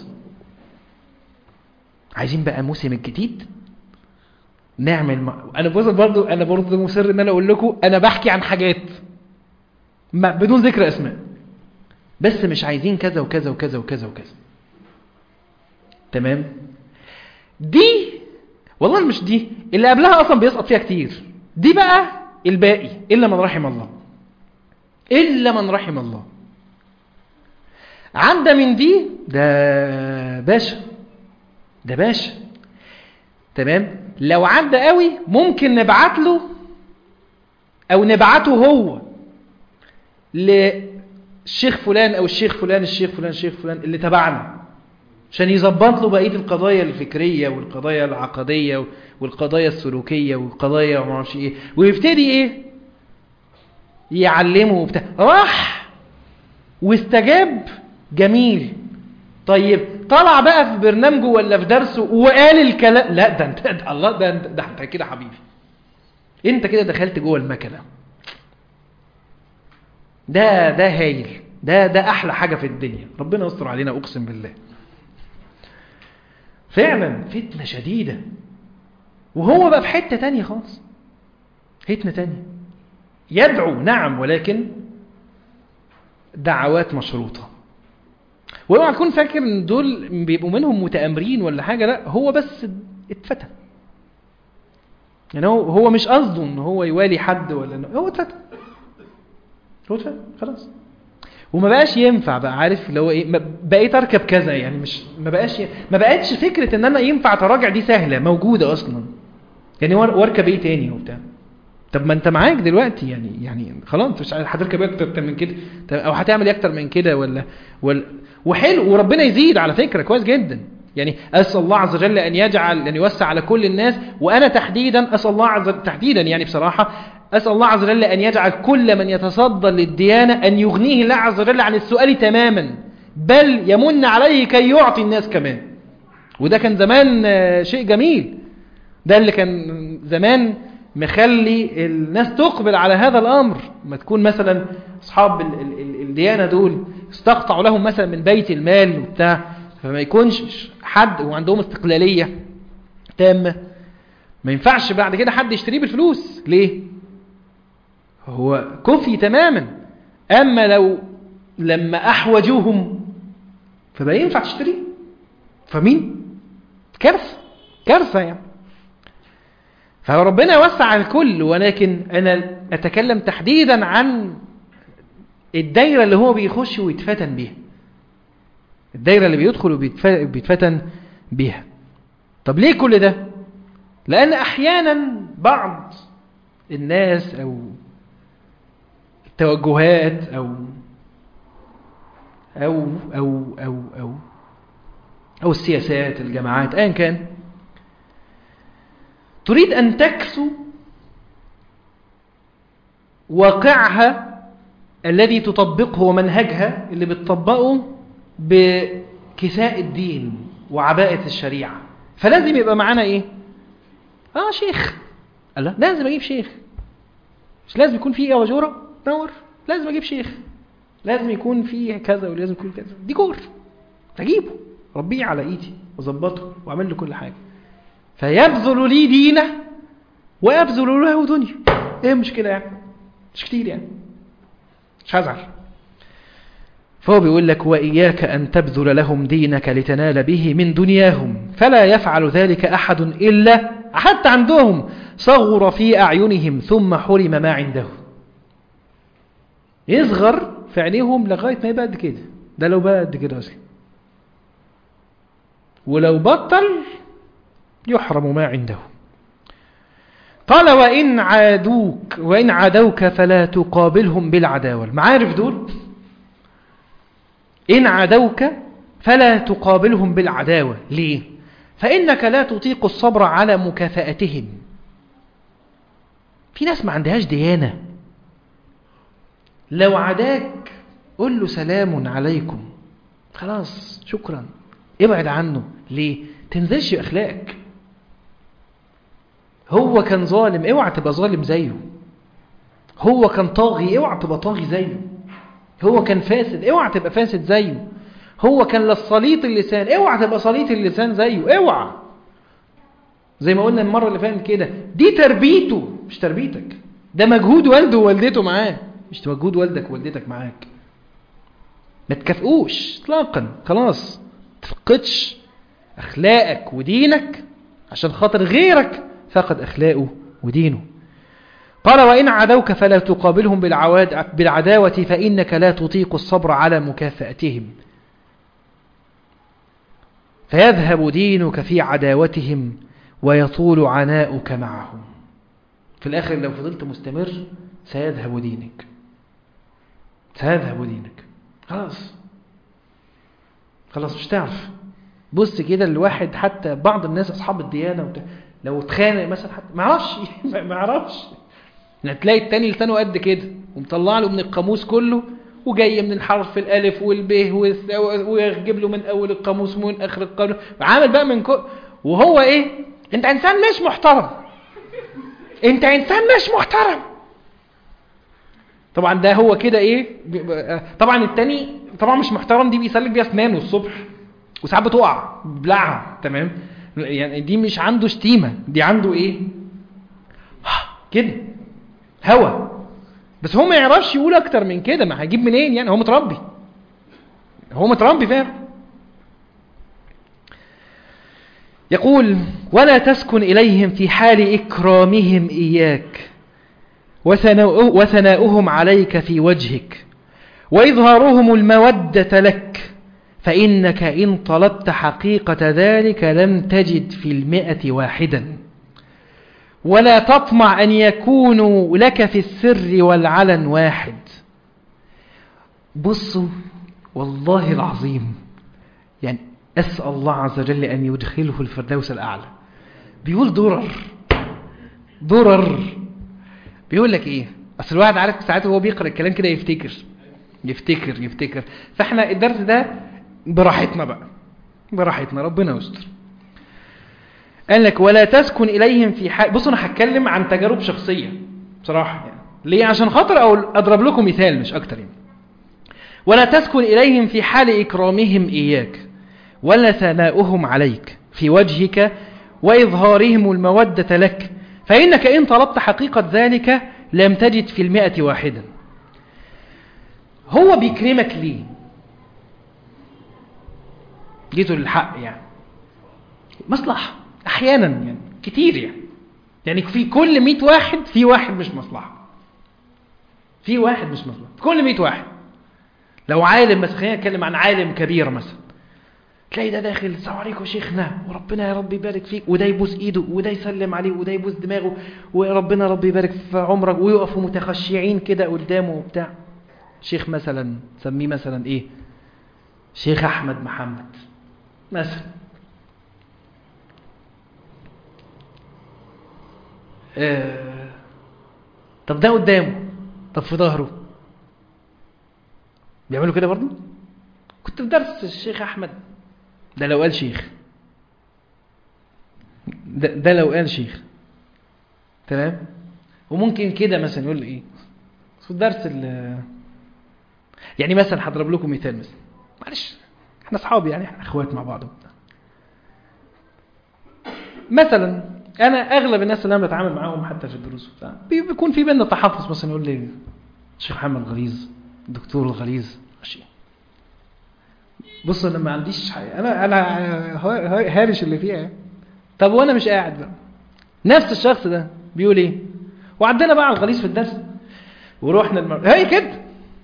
عايزين بقى موسم الجديد نعمل ما... انا بص برضو انا برضو مصر ان انا اقول لكم انا بحكي عن حاجات ما بدون ذكر اسماء بس مش عايزين كذا وكذا وكذا وكذا وكذا تمام دي والله مش دي اللي قبلها اصلا بيسقط فيها كتير دي بقى الباقي الا من رحم الله الا من رحم الله عند من دي ده باشا ده باشا تمام لو عدى قوي ممكن نبعت له او نبعته هو للشيخ فلان او الشيخ فلان الشيخ فلان الشيخ فلان اللي تبعنا عشان يظبط له بقيه القضايا الفكريه والقضايا العقديه والقضايا السلوكيه والقضايا وما اعرفش ايه ويبتدي ايه يعلمه وبتاع راح واستجاب جميل طيب طلع بقى في برنامجه ولا في درسه وقال الكلام لا ده انت ده الله ده انت ده انت كده حبيبي انت كده دخلت جوه المكنه ده ده هايل ده ده احلى حاجه في الدنيا ربنا يستر علينا اقسم بالله فعلا فتنه شديده وهو بقى في حته تانية خالص فتنه تانية يدعو نعم ولكن دعوات مشروطه واوعى تكون فاكر ان دول بيبقوا منهم متآمرين ولا حاجه لا هو بس اتفتن يعني هو هو مش قصده ان هو يوالي حد ولا إنه هو اتفتن هو اتفتن خلاص وما بقاش ينفع بقى عارف اللي هو ايه ما- بقيت اركب كذا يعني مش ما بقاش ي- ما بقتش فكره ان انا ينفع تراجع دي سهله موجوده اصلا يعني وار- واركب ايه تاني وبتاع طب ما انت معاك دلوقتي يعني يعني خلاص انت مش عايز- هتركب ايه اكتر من كده طب او هتعمل ايه اكتر من كده ولا ولا وحلو وربنا يزيد على فكره كويس جدا يعني اسال الله عز وجل ان يجعل ان يوسع على كل الناس وانا تحديدا اسال الله عز وجل تحديدا يعني بصراحه اسال الله عز وجل ان يجعل كل من يتصدى للديانه ان يغنيه الله عز وجل عن السؤال تماما بل يمن عليه كي يعطي الناس كمان وده كان زمان آه، شيء جميل ده اللي كان زمان مخلي الناس تقبل على هذا الأمر ما تكون مثلا أصحاب ال- ال- ال- الديانة دول استقطعوا لهم مثلا من بيت المال وبتاع فما يكونش حد وعندهم استقلالية تامة ما ينفعش بعد كده حد يشتريه بالفلوس ليه هو كفي تماما أما لو لما أحوجوهم فبقى ينفع تشتريه فمين كارثة كارثة يعني فربنا وسع على الكل ولكن أنا أتكلم تحديدا عن الدايرة اللي هو بيخش ويتفتن بيها الدايرة اللي بيدخل وبيتفتن بيها طب ليه كل ده لأن أحيانا بعض الناس أو التوجهات أو أو أو أو أو أو السياسات الجماعات أيا كان تريد أن تكسو واقعها الذي تطبقه ومنهجها اللي بتطبقه بكساء الدين وعباءة الشريعة فلازم يبقى معانا ايه اه شيخ قال لا لازم اجيب شيخ مش لازم يكون فيه وجورة نور لازم اجيب شيخ لازم يكون فيه كذا ولازم يكون كذا ديكور اجيبه ربيه على ايدي واظبطه واعمل له كل حاجه فيبذل لي دينه ويبذل له دنيا ايه المشكله يعني مش كتير يعني مش هزعل فهو بيقول لك وإياك أن تبذل لهم دينك لتنال به من دنياهم فلا يفعل ذلك أحد إلا حتى عندهم صغر في أعينهم ثم حرم ما عنده يصغر في عينيهم لغاية ما يبقى قد كده ده لو بقى قد كده أصلا ولو بطل يحرم ما عنده قال وإن عادوك وإن عادوك فلا تقابلهم بالعداوة المعارف دول إن عادوك فلا تقابلهم بالعداوة ليه؟ فإنك لا تطيق الصبر على مكافأتهم في ناس ما عندهاش ديانة لو عداك قل له سلام عليكم خلاص شكرا ابعد عنه ليه؟ تنزلش أخلاقك هو كان ظالم اوعى تبقى ظالم زيه هو كان طاغي اوعى تبقى طاغي زيه هو كان فاسد اوعى تبقى فاسد زيه هو كان للصليط اللسان اوعى تبقى صليط اللسان زيه اوعى زي ما قلنا المرة اللي فاتت كده دي تربيته مش تربيتك ده مجهود والده ووالدته معاه مش مجهود والدك ووالدتك معاك ما تكافئوش اطلاقا خلاص تفقدش اخلاقك ودينك عشان خاطر غيرك فقد اخلاقه ودينه قال وإن عدوك فلا تقابلهم بالعواد بالعداوة فإنك لا تطيق الصبر على مكافأتهم فيذهب دينك في عداوتهم ويطول عناؤك معهم في الآخر لو فضلت مستمر سيذهب دينك سيذهب دينك خلاص خلاص مش تعرف بص كده الواحد حتى بعض الناس أصحاب الديانة وبتاع لو اتخانق مثلا حتى ما يعرفش ما يعرفش تلاقي التاني لسانه قد كده ومطلع له من القاموس كله وجاي من الحرف الالف والب ويجيب له من اول القاموس ومن اخر القاموس عامل بقى من كل وهو ايه انت انسان مش محترم انت انسان مش محترم طبعا ده هو كده ايه طبعا التاني طبعا مش محترم دي بيسلك بيها اسنانه الصبح وساعات بتقع بلعها تمام يعني دي مش عنده شتيمه دي عنده ايه كده هوى بس هو ما يعرفش يقول اكتر من كده ما هيجيب منين يعني هو متربي هو متربي فاهم يقول ولا تسكن إليهم في حال إكرامهم إياك وثناؤهم عليك في وجهك وإظهارهم المودة لك فإنك إن طلبت حقيقة ذلك لم تجد في المئة واحدا ولا تطمع أن يكونوا لك في السر والعلن واحد بصوا والله العظيم يعني أسأل الله عز وجل أن يدخله الفردوس الأعلى بيقول درر درر بيقول لك إيه أصل الواحد عارف ساعات وهو بيقرأ الكلام كده يفتكر يفتكر يفتكر فإحنا الدرس ده براحتنا بقى براحتنا ربنا يستر قال لك ولا تسكن إليهم في حال بصوا أنا هتكلم عن تجارب شخصية بصراحة يعني ليه عشان خاطر أو أضرب لكم مثال مش أكتر يعني ولا تسكن إليهم في حال إكرامهم إياك ولا ثناؤهم عليك في وجهك وإظهارهم المودة لك فإنك إن طلبت حقيقة ذلك لم تجد في المئة واحدا هو بيكرمك ليه جيتوا للحق يعني مصلحة أحيانا يعني كتير يعني يعني في كل مئة واحد في واحد مش مصلحة في واحد مش مصلحة في كل مئة واحد لو عالم مثلا خلينا نتكلم عن عالم كبير مثلا تلاقي ده داخل السلام عليكم شيخنا وربنا يا رب يبارك فيك وده يبوس ايده وده يسلم عليه وده يبوس دماغه وربنا رب يبارك في عمرك ويقفوا متخشعين كده قدامه وبتاع شيخ مثلا سميه مثلا ايه شيخ احمد محمد مثلا آه. طب ده قدامه طب في ظهره بيعملوا كده برضه كنت في درس الشيخ احمد ده لو قال شيخ ده, ده لو قال شيخ تمام وممكن كده مثلا يقول ايه في الدرس ال يعني مثلا هضرب لكم مثال مثلا معلش احنا اصحاب يعني احنا اخوات مع بعض مثلا انا اغلب الناس اللي انا بتعامل معاهم حتى في الدروس بتاع بيكون في بيننا تحفظ مثلا يقول لي الشيخ محمد غليظ الدكتور الغليظ ماشي بص انا ما عنديش حاجة. انا انا هارش اللي فيها طب وانا مش قاعد بقى نفس الشخص ده بيقول ايه وعدنا بقى على الغليظ في الدرس ورحنا المر... هي كده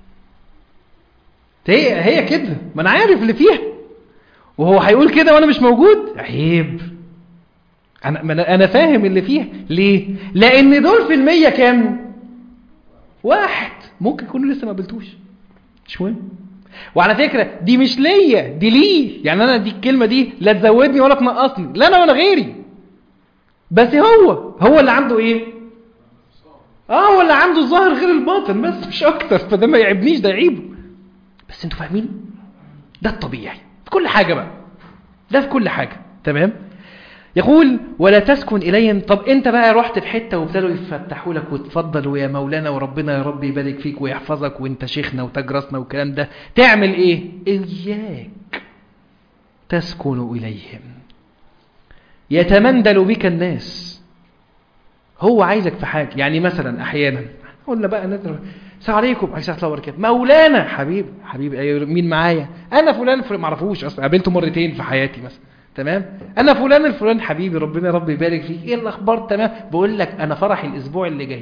هي هي كده ما انا عارف اللي فيها وهو هيقول كده وانا مش موجود عيب انا انا فاهم اللي فيها ليه لان دول في المية كام واحد ممكن يكونوا لسه ما قابلتوش مش مهم وعلى فكرة دي مش ليا دي ليه يعني انا دي الكلمة دي لا تزودني ولا تنقصني لا انا ولا غيري بس هو هو اللي عنده ايه اه هو اللي عنده الظاهر غير الباطن بس مش اكتر فده ما يعيبنيش ده يعيبه بس انتوا فاهمين ده الطبيعي في كل حاجة بقى ده في كل حاجة تمام يقول ولا تسكن إليهم طب أنت بقى رحت في حتة وابتدوا يفتحوا لك وتفضل ويا مولانا وربنا يا رب يبارك فيك ويحفظك وانت شيخنا وتاج راسنا والكلام ده تعمل ايه إياك تسكن إليهم يتمندل بك الناس هو عايزك في حاجة يعني مثلا أحيانا قلنا بقى نضرب السلام عليكم عليكم السلام الله وبركاته مولانا حبيب حبيب أيوة مين معايا انا فلان فلان ما اعرفوش اصلا قابلته مرتين في حياتي مثلا تمام انا فلان الفلان حبيبي ربنا يا رب يبارك فيك ايه الاخبار تمام بقول لك انا فرحي الاسبوع اللي جاي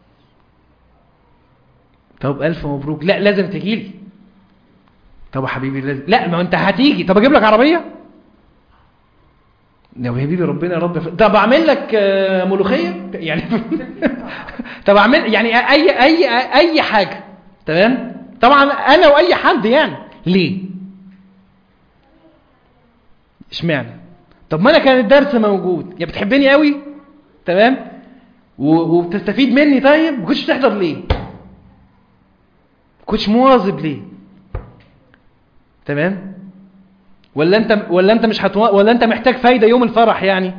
طب الف مبروك لا لازم تجي لي طب يا حبيبي لازم لا ما انت هتيجي طب اجيب لك عربيه يا حبيبي ربنا يا رب ف... طب اعمل لك آه، ملوخيه يعني طب اعمل يعني اي اي اي حاجه تمام طبعا انا واي حد يعني ليه اشمعنى طب ما انا كان الدرس موجود يا بتحبني قوي تمام و... وبتستفيد مني طيب ما كنتش تحضر ليه ما كنتش مواظب ليه تمام ولا انت ولا انت مش هتو... ولا انت محتاج فايده يوم الفرح يعني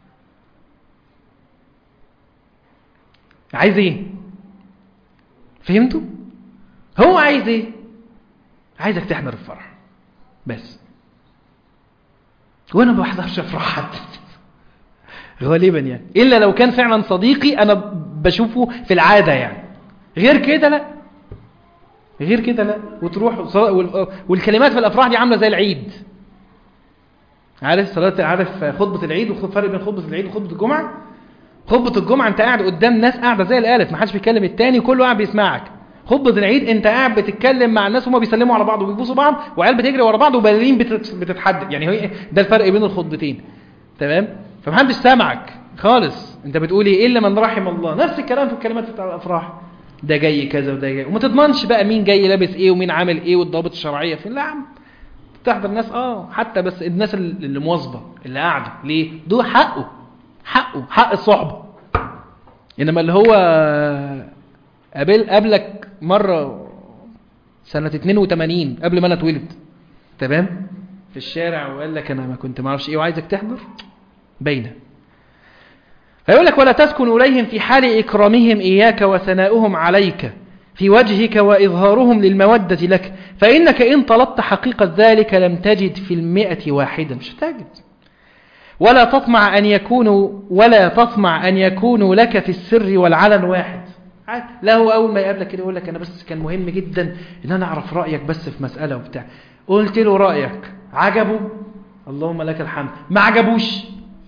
عايز ايه فهمتوا هو عايز ايه عايزك تحضر الفرح بس وانا ما بحضرش افراح حد غالبا يعني الا لو كان فعلا صديقي انا بشوفه في العاده يعني غير كده لا غير كده لا وتروح والكلمات في الافراح دي عامله زي العيد عارف صلاه عارف خطبه العيد والفرق بين خطبه العيد وخطبه الجمعه خطبه الجمعه انت قاعد قدام ناس قاعده زي الالف ما حدش بيكلم التاني كله قاعد بيسمعك خطبه العيد انت قاعد بتتكلم مع الناس وهم بيسلموا على بعض وبيبوسوا بعض وعيال بتجري ورا بعض وبالين بتتحدث يعني هي ده الفرق بين الخطبتين تمام فمحدش سامعك خالص انت بتقول ايه الا من رحم الله نفس الكلام في الكلمات بتاع الافراح ده جاي كذا وده جاي وما تضمنش بقى مين جاي لابس ايه ومين عامل ايه والضوابط الشرعيه فين لا يا عم تحضر الناس اه حتى بس الناس اللي مواظبه اللي قاعده ليه ده حقه حقه حق الصحبه انما اللي هو قابل قبلك مره سنه 82 قبل ما انا اتولد تمام في الشارع وقال لك انا ما كنت ما اعرفش ايه وعايزك تحضر باينه فيقول لك ولا تسكن إليهم في حال إكرامهم إياك وثناؤهم عليك في وجهك وإظهارهم للمودة لك فإنك إن طلبت حقيقة ذلك لم تجد في المئة واحدة مش هتجد ولا تطمع أن يكونوا ولا تطمع أن يكونوا لك في السر والعلن واحد لا هو أول ما يقابلك كده يقول لك أنا بس كان مهم جدا إن أنا أعرف رأيك بس في مسألة وبتاع قلت له رأيك عجبه اللهم لك الحمد ما عجبوش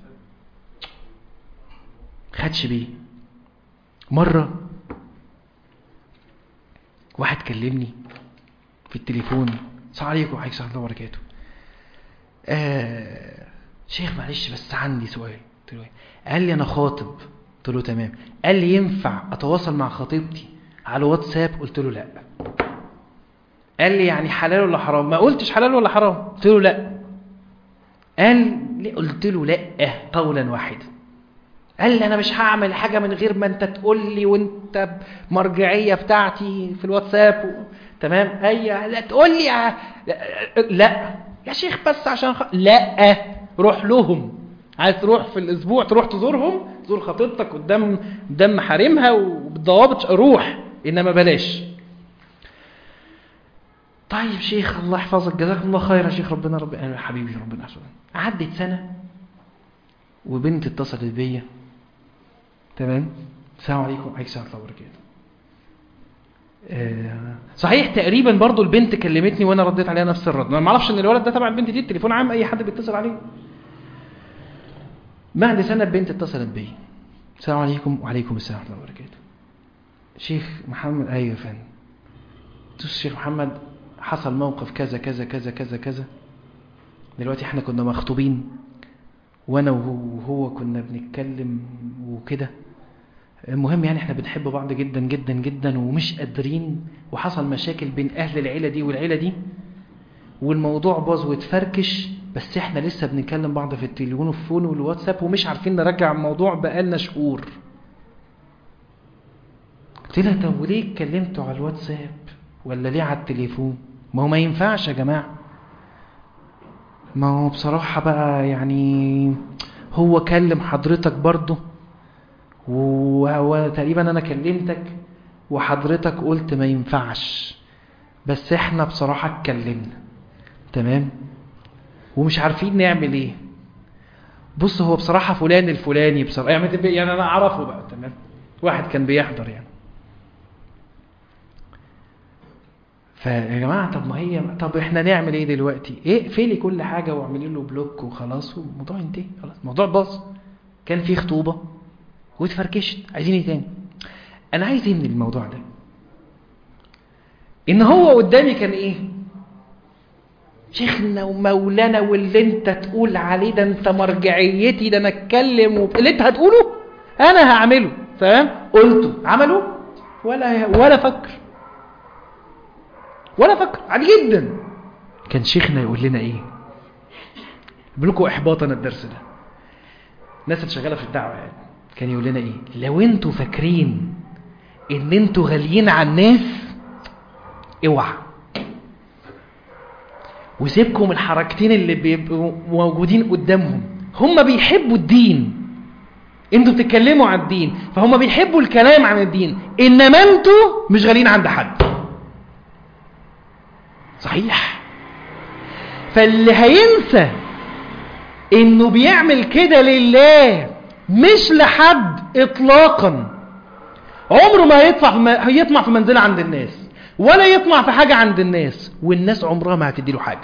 خدش بيه مرة واحد كلمني في التليفون السلام عليكم وعليكم السلام الله وبركاته آه شيخ معلش بس عندي سؤال قلت له قال لي انا خاطب قلت له تمام قال لي ينفع اتواصل مع خطيبتي على واتساب قلت له لا قال لي يعني حلال ولا حرام ما قلتش حلال ولا حرام قلت له لا قال لي قلت له لا قولا واحدا قال لي انا مش هعمل حاجه من غير ما انت تقول لي وانت مرجعيه بتاعتي في الواتساب و... تمام اي لا تقول لي ع... لا يا شيخ بس عشان خ... لا روح لهم عايز تروح في الاسبوع تروح تزورهم تزور خطيبتك قدام قدام محارمها وبالضوابط روح انما بلاش طيب شيخ الله يحفظك جزاك الله خير يا شيخ ربنا رب يعني حبيبي ربنا يحفظك عدت سنه وبنت اتصلت بيا تمام السلام عليكم وعليكم السلام ورحمه الله وبركاته آه صحيح تقريبا برضو البنت كلمتني وانا رديت عليها نفس الرد ما اعرفش ان الولد ده تبع البنت دي التليفون عام اي حد بيتصل عليه بعد سنه البنت اتصلت بيا السلام عليكم وعليكم السلام ورحمه الله وبركاته شيخ محمد ايوه يا فندم الشيخ محمد حصل موقف كذا كذا كذا كذا كذا دلوقتي احنا كنا مخطوبين وانا وهو كنا بنتكلم وكده المهم يعني احنا بنحب بعض جدا جدا جدا ومش قادرين وحصل مشاكل بين اهل العيلة دي والعيلة دي والموضوع باظ واتفركش بس احنا لسه بنكلم بعض في التليفون والفون والواتساب ومش عارفين نرجع الموضوع بقالنا شهور قلت لها طب وليه اتكلمتوا على الواتساب ولا ليه على التليفون ما هو ما ينفعش يا جماعه ما هو بصراحة بقى يعني هو كلم حضرتك برضه وتقريبا انا كلمتك وحضرتك قلت ما ينفعش بس احنا بصراحة اتكلمنا تمام ومش عارفين نعمل ايه بص هو بصراحة فلان الفلاني بصراحة يعني, يعني انا اعرفه بقى تمام واحد كان بيحضر يعني فيا جماعة طب ما هي طب احنا نعمل ايه دلوقتي ايه اقفلي كل حاجة واعملي له بلوك وخلاص والموضوع انتهى خلاص الموضوع باظ كان في خطوبة واتفركشت عايزين ايه تاني انا عايز ايه من الموضوع ده ان هو قدامي كان ايه شيخنا ومولانا واللي انت تقول عليه ده انت مرجعيتي ده انا اتكلم وب... اللي انت هتقوله انا هعمله فاهم قلته عمله ولا ولا فكر ولا فكر عادي جدا كان شيخنا يقول لنا ايه بلكم احباطا الدرس ده الناس اللي شغاله في الدعوه يعني كان يقول لنا ايه لو انتوا فاكرين ان انتوا غاليين على الناس اوعى وسيبكم الحركتين اللي بيبقوا موجودين قدامهم هم بيحبوا الدين انتوا بتتكلموا عن الدين فهم بيحبوا الكلام عن الدين انما انتوا مش غاليين عند حد صحيح فاللي هينسى انه بيعمل كده لله مش لحد اطلاقا عمره ما هيطمع في يطمع في منزله عند الناس ولا يطمع في حاجة عند الناس والناس عمرها ما هتدي له حاجة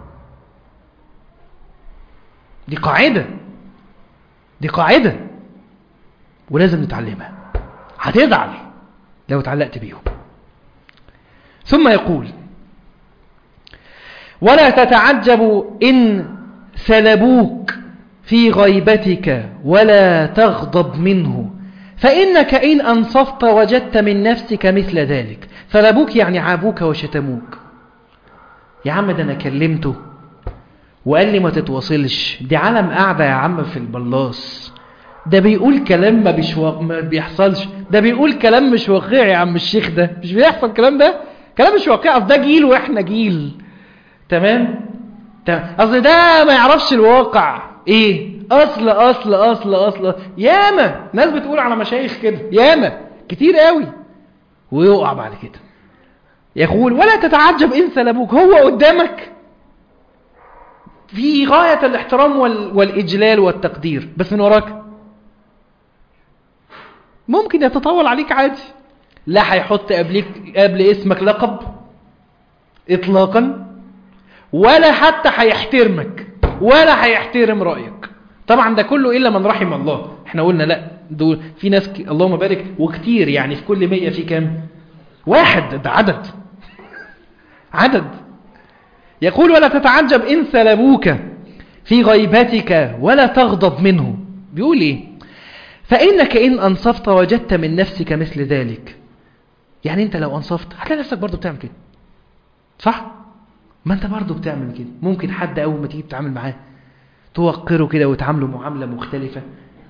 دي قاعدة دي قاعدة ولازم نتعلمها هتزعل لو اتعلقت بيهم ثم يقول ولا تتعجب إن سلبوك في غيبتك ولا تغضب منه فإنك إن أنصفت وجدت من نفسك مثل ذلك سلبوك يعني عابوك وشتموك يا عم ده أنا كلمته وقال لي ما تتواصلش دي علم قاعدة يا عم في البلاص ده بيقول كلام ما, بيشو... ما بيحصلش ده بيقول كلام مش واقعي يا عم الشيخ ده مش بيحصل الكلام ده كلام مش واقعي اصل ده جيل واحنا جيل تمام تمام اصل ده ما يعرفش الواقع ايه اصل اصل اصل اصل ياما ناس بتقول على مشايخ كده ياما كتير قوي ويقع بعد كده يقول ولا تتعجب ان سلبوك هو قدامك في غاية الاحترام وال... والإجلال والتقدير بس من وراك ممكن يتطاول عليك عادي لا هيحط قبلك قبل اسمك لقب اطلاقا ولا حتى هيحترمك ولا هيحترم رأيك طبعا ده كله إلا من رحم الله احنا قلنا لا دول في ناس ك... اللهم بارك وكتير يعني في كل مية في كام واحد ده عدد عدد يقول ولا تتعجب إن سلبوك في غيبتك ولا تغضب منه بيقول إيه فإنك إن أنصفت وجدت من نفسك مثل ذلك يعني أنت لو أنصفت هتلاقي نفسك برضو بتعمل كده صح؟ ما أنت برضو بتعمل كده ممكن حد أول ما تيجي تتعامل معاه توقره كده وتعامله معاملة مختلفة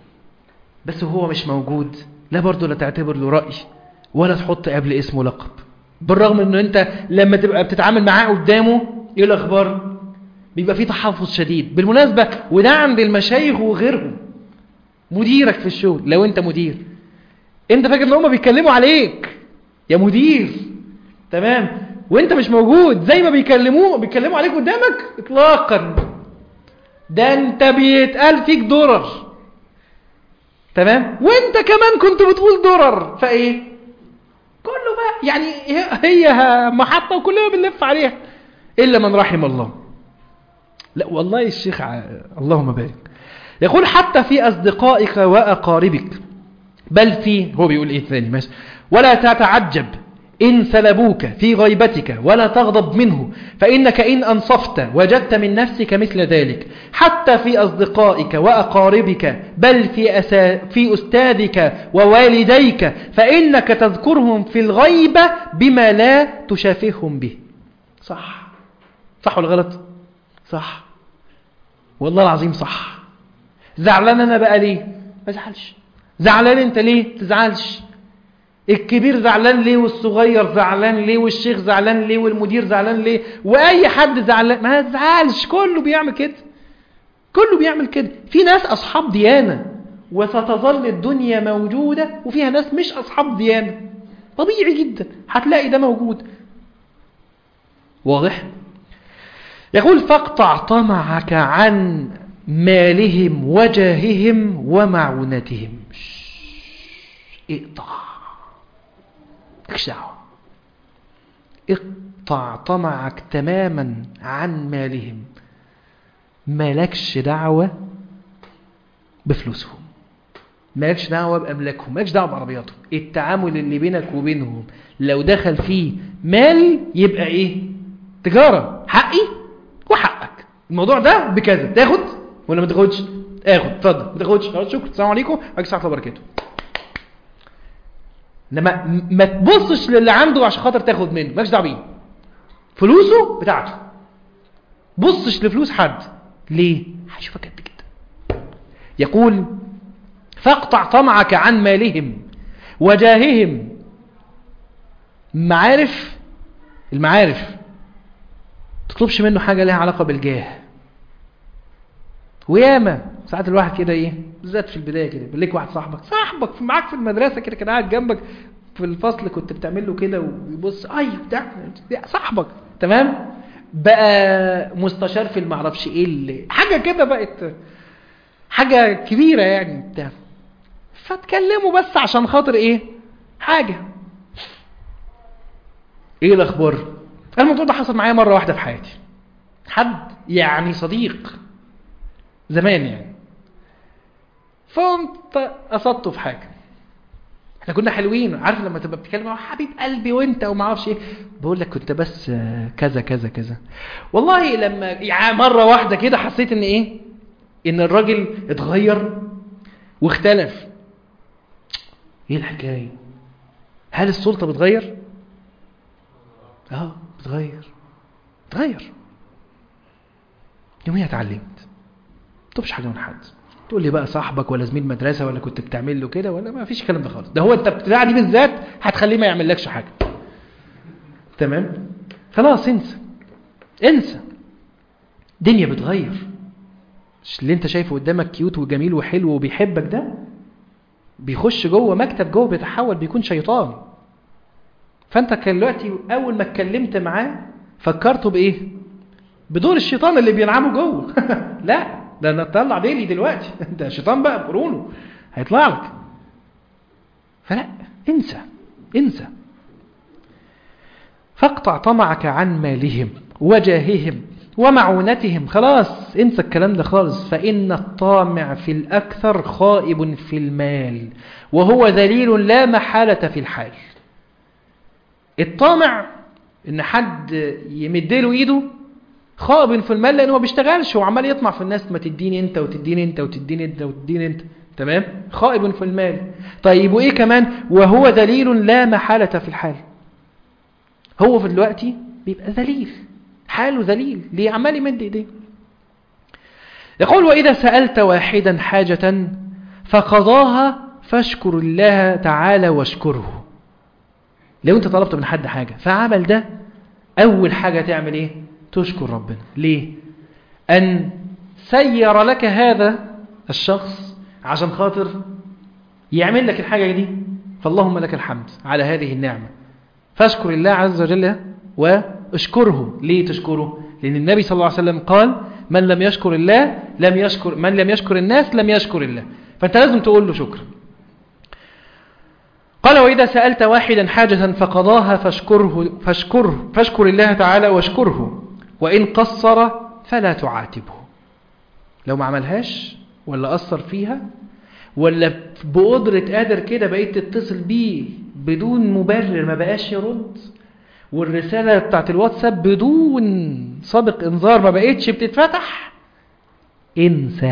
بس وهو مش موجود لا برضو لا تعتبر له رأي ولا تحط قبل اسمه لقب بالرغم انه انت لما تبقى بتتعامل معاه قدامه ايه الاخبار بيبقى فيه تحفظ شديد بالمناسبة وده عند المشايخ وغيرهم مديرك في الشغل لو انت مدير انت فاكر ان هم بيتكلموا عليك يا مدير تمام وانت مش موجود زي ما بيكلموه بيتكلموا عليك قدامك اطلاقا ده انت بيتقال فيك درر تمام وانت كمان كنت بتقول درر فايه كله بقى يعني هي محطة وكلنا بنلف عليها إلا من رحم الله لا والله الشيخ ع... اللهم بارك يقول حتى في أصدقائك وأقاربك بل في هو بيقول إيه ثاني ماشي ولا تتعجب إن سلبوك في غيبتك ولا تغضب منه فإنك إن أنصفت وجدت من نفسك مثل ذلك حتى في أصدقائك وأقاربك بل في, أسا في أستاذك ووالديك فإنك تذكرهم في الغيبة بما لا تشافههم به صح صح ولا غلط صح والله العظيم صح زعلان أنا بقى ليه ما زعلش زعلان أنت ليه تزعلش الكبير زعلان ليه والصغير زعلان ليه والشيخ زعلان ليه والمدير زعلان ليه واي حد زعلان ما تزعلش كله بيعمل كده كله بيعمل كده في ناس أصحاب ديانة وستظل الدنيا موجودة وفيها ناس مش أصحاب ديانة طبيعي جدا هتلاقي ده موجود واضح يقول فاقطع طمعك عن مالهم وجاههم ومعونتهم اقطع مالكش دعوه اقطع طمعك تماما عن مالهم مالكش دعوة بفلوسهم مالكش دعوة بأملاكهم مالكش دعوة بعربياتهم التعامل اللي بينك وبينهم لو دخل فيه مال يبقى ايه تجارة حقي وحقك الموضوع ده بكذا تاخد ولا ما تاخدش اخد اتفضل ما تاخدش خلاص شكرا السلام عليكم وعليكم السلام ورحمه الله وبركاته انما ما تبصش للي عنده عشان خاطر تاخد منه مالكش دعوه بيه فلوسه بتاعته بصش لفلوس حد ليه هيشوفك قد كده يقول فاقطع طمعك عن مالهم وجاههم معارف المعارف تطلبش منه حاجة لها علاقة بالجاه وياما ساعات الواحد كده ايه بالذات في البدايه كده ليك واحد صاحبك صاحبك معاك في المدرسه كده كان قاعد جنبك في الفصل كنت بتعمل له كده ويبص اي بتاع صاحبك تمام بقى مستشار في المعرفش ايه اللي حاجه كده بقت حاجه كبيره يعني بتاع فتكلموا بس عشان خاطر ايه حاجه ايه الاخبار الموضوع ده حصل معايا مره واحده في حياتي حد يعني صديق زمان يعني فقمت قصدته في حاجه احنا كنا حلوين عارف لما تبقى بتتكلم مع حبيب قلبي وانت وما اعرفش ايه بقول لك كنت بس كذا كذا كذا والله لما يعني مره واحده كده حسيت ان ايه ان الراجل اتغير واختلف ايه الحكايه هل السلطه بتغير اه بتغير بتغير يوميها اتعلمت تطلبش حاجه من حد تقول لي بقى صاحبك ولا زميل مدرسه ولا كنت بتعمل له كده ولا ما فيش الكلام ده خالص ده هو انت بتاع دي بالذات هتخليه ما يعملكش حاجه تمام خلاص انسى انسى دنيا بتغير مش اللي انت شايفه قدامك كيوت وجميل وحلو وبيحبك ده بيخش جوه مكتب جوه بيتحول بيكون شيطان فانت كان دلوقتي اول ما اتكلمت معاه فكرته بايه بدور الشيطان اللي بينعمه جوه لا ده انا اطلع ديلي دلوقتي ده شيطان بقى برونو هيطلع لك فلا انسى انسى فاقطع طمعك عن مالهم وجاههم ومعونتهم خلاص انسى الكلام ده خالص فإن الطامع في الأكثر خائب في المال وهو ذليل لا محالة في الحال الطامع ان حد يمدله ايده خائب في المال لانه ما بيشتغلش وعمال يطمع في الناس ما تديني انت وتديني انت وتديني انت وتديني انت تمام خائب في المال طيب وايه كمان وهو ذليل لا محالة في الحال هو في الوقت بيبقى ذليل حاله ذليل ليه عمال يمد ايديه يقول واذا سألت واحدا حاجة فقضاها فاشكر الله تعالى واشكره لو انت طلبت من حد حاجة فعمل ده اول حاجة تعمل ايه تشكر ربنا ليه أن سير لك هذا الشخص عشان خاطر يعمل لك الحاجة دي فاللهم لك الحمد على هذه النعمة فاشكر الله عز وجل واشكره ليه تشكره لأن النبي صلى الله عليه وسلم قال من لم يشكر الله لم يشكر من لم يشكر الناس لم يشكر الله فأنت لازم تقول له شكرا قال وإذا سألت واحدا حاجة فقضاها فاشكره فاشكره فاشكر الله تعالى واشكره وإن قصر فلا تعاتبه لو ما عملهاش ولا قصر فيها ولا بقدرة قادر كده بقيت تتصل بيه بدون مبرر ما بقاش يرد والرسالة بتاعت الواتساب بدون سابق انذار ما بقيتش بتتفتح انسى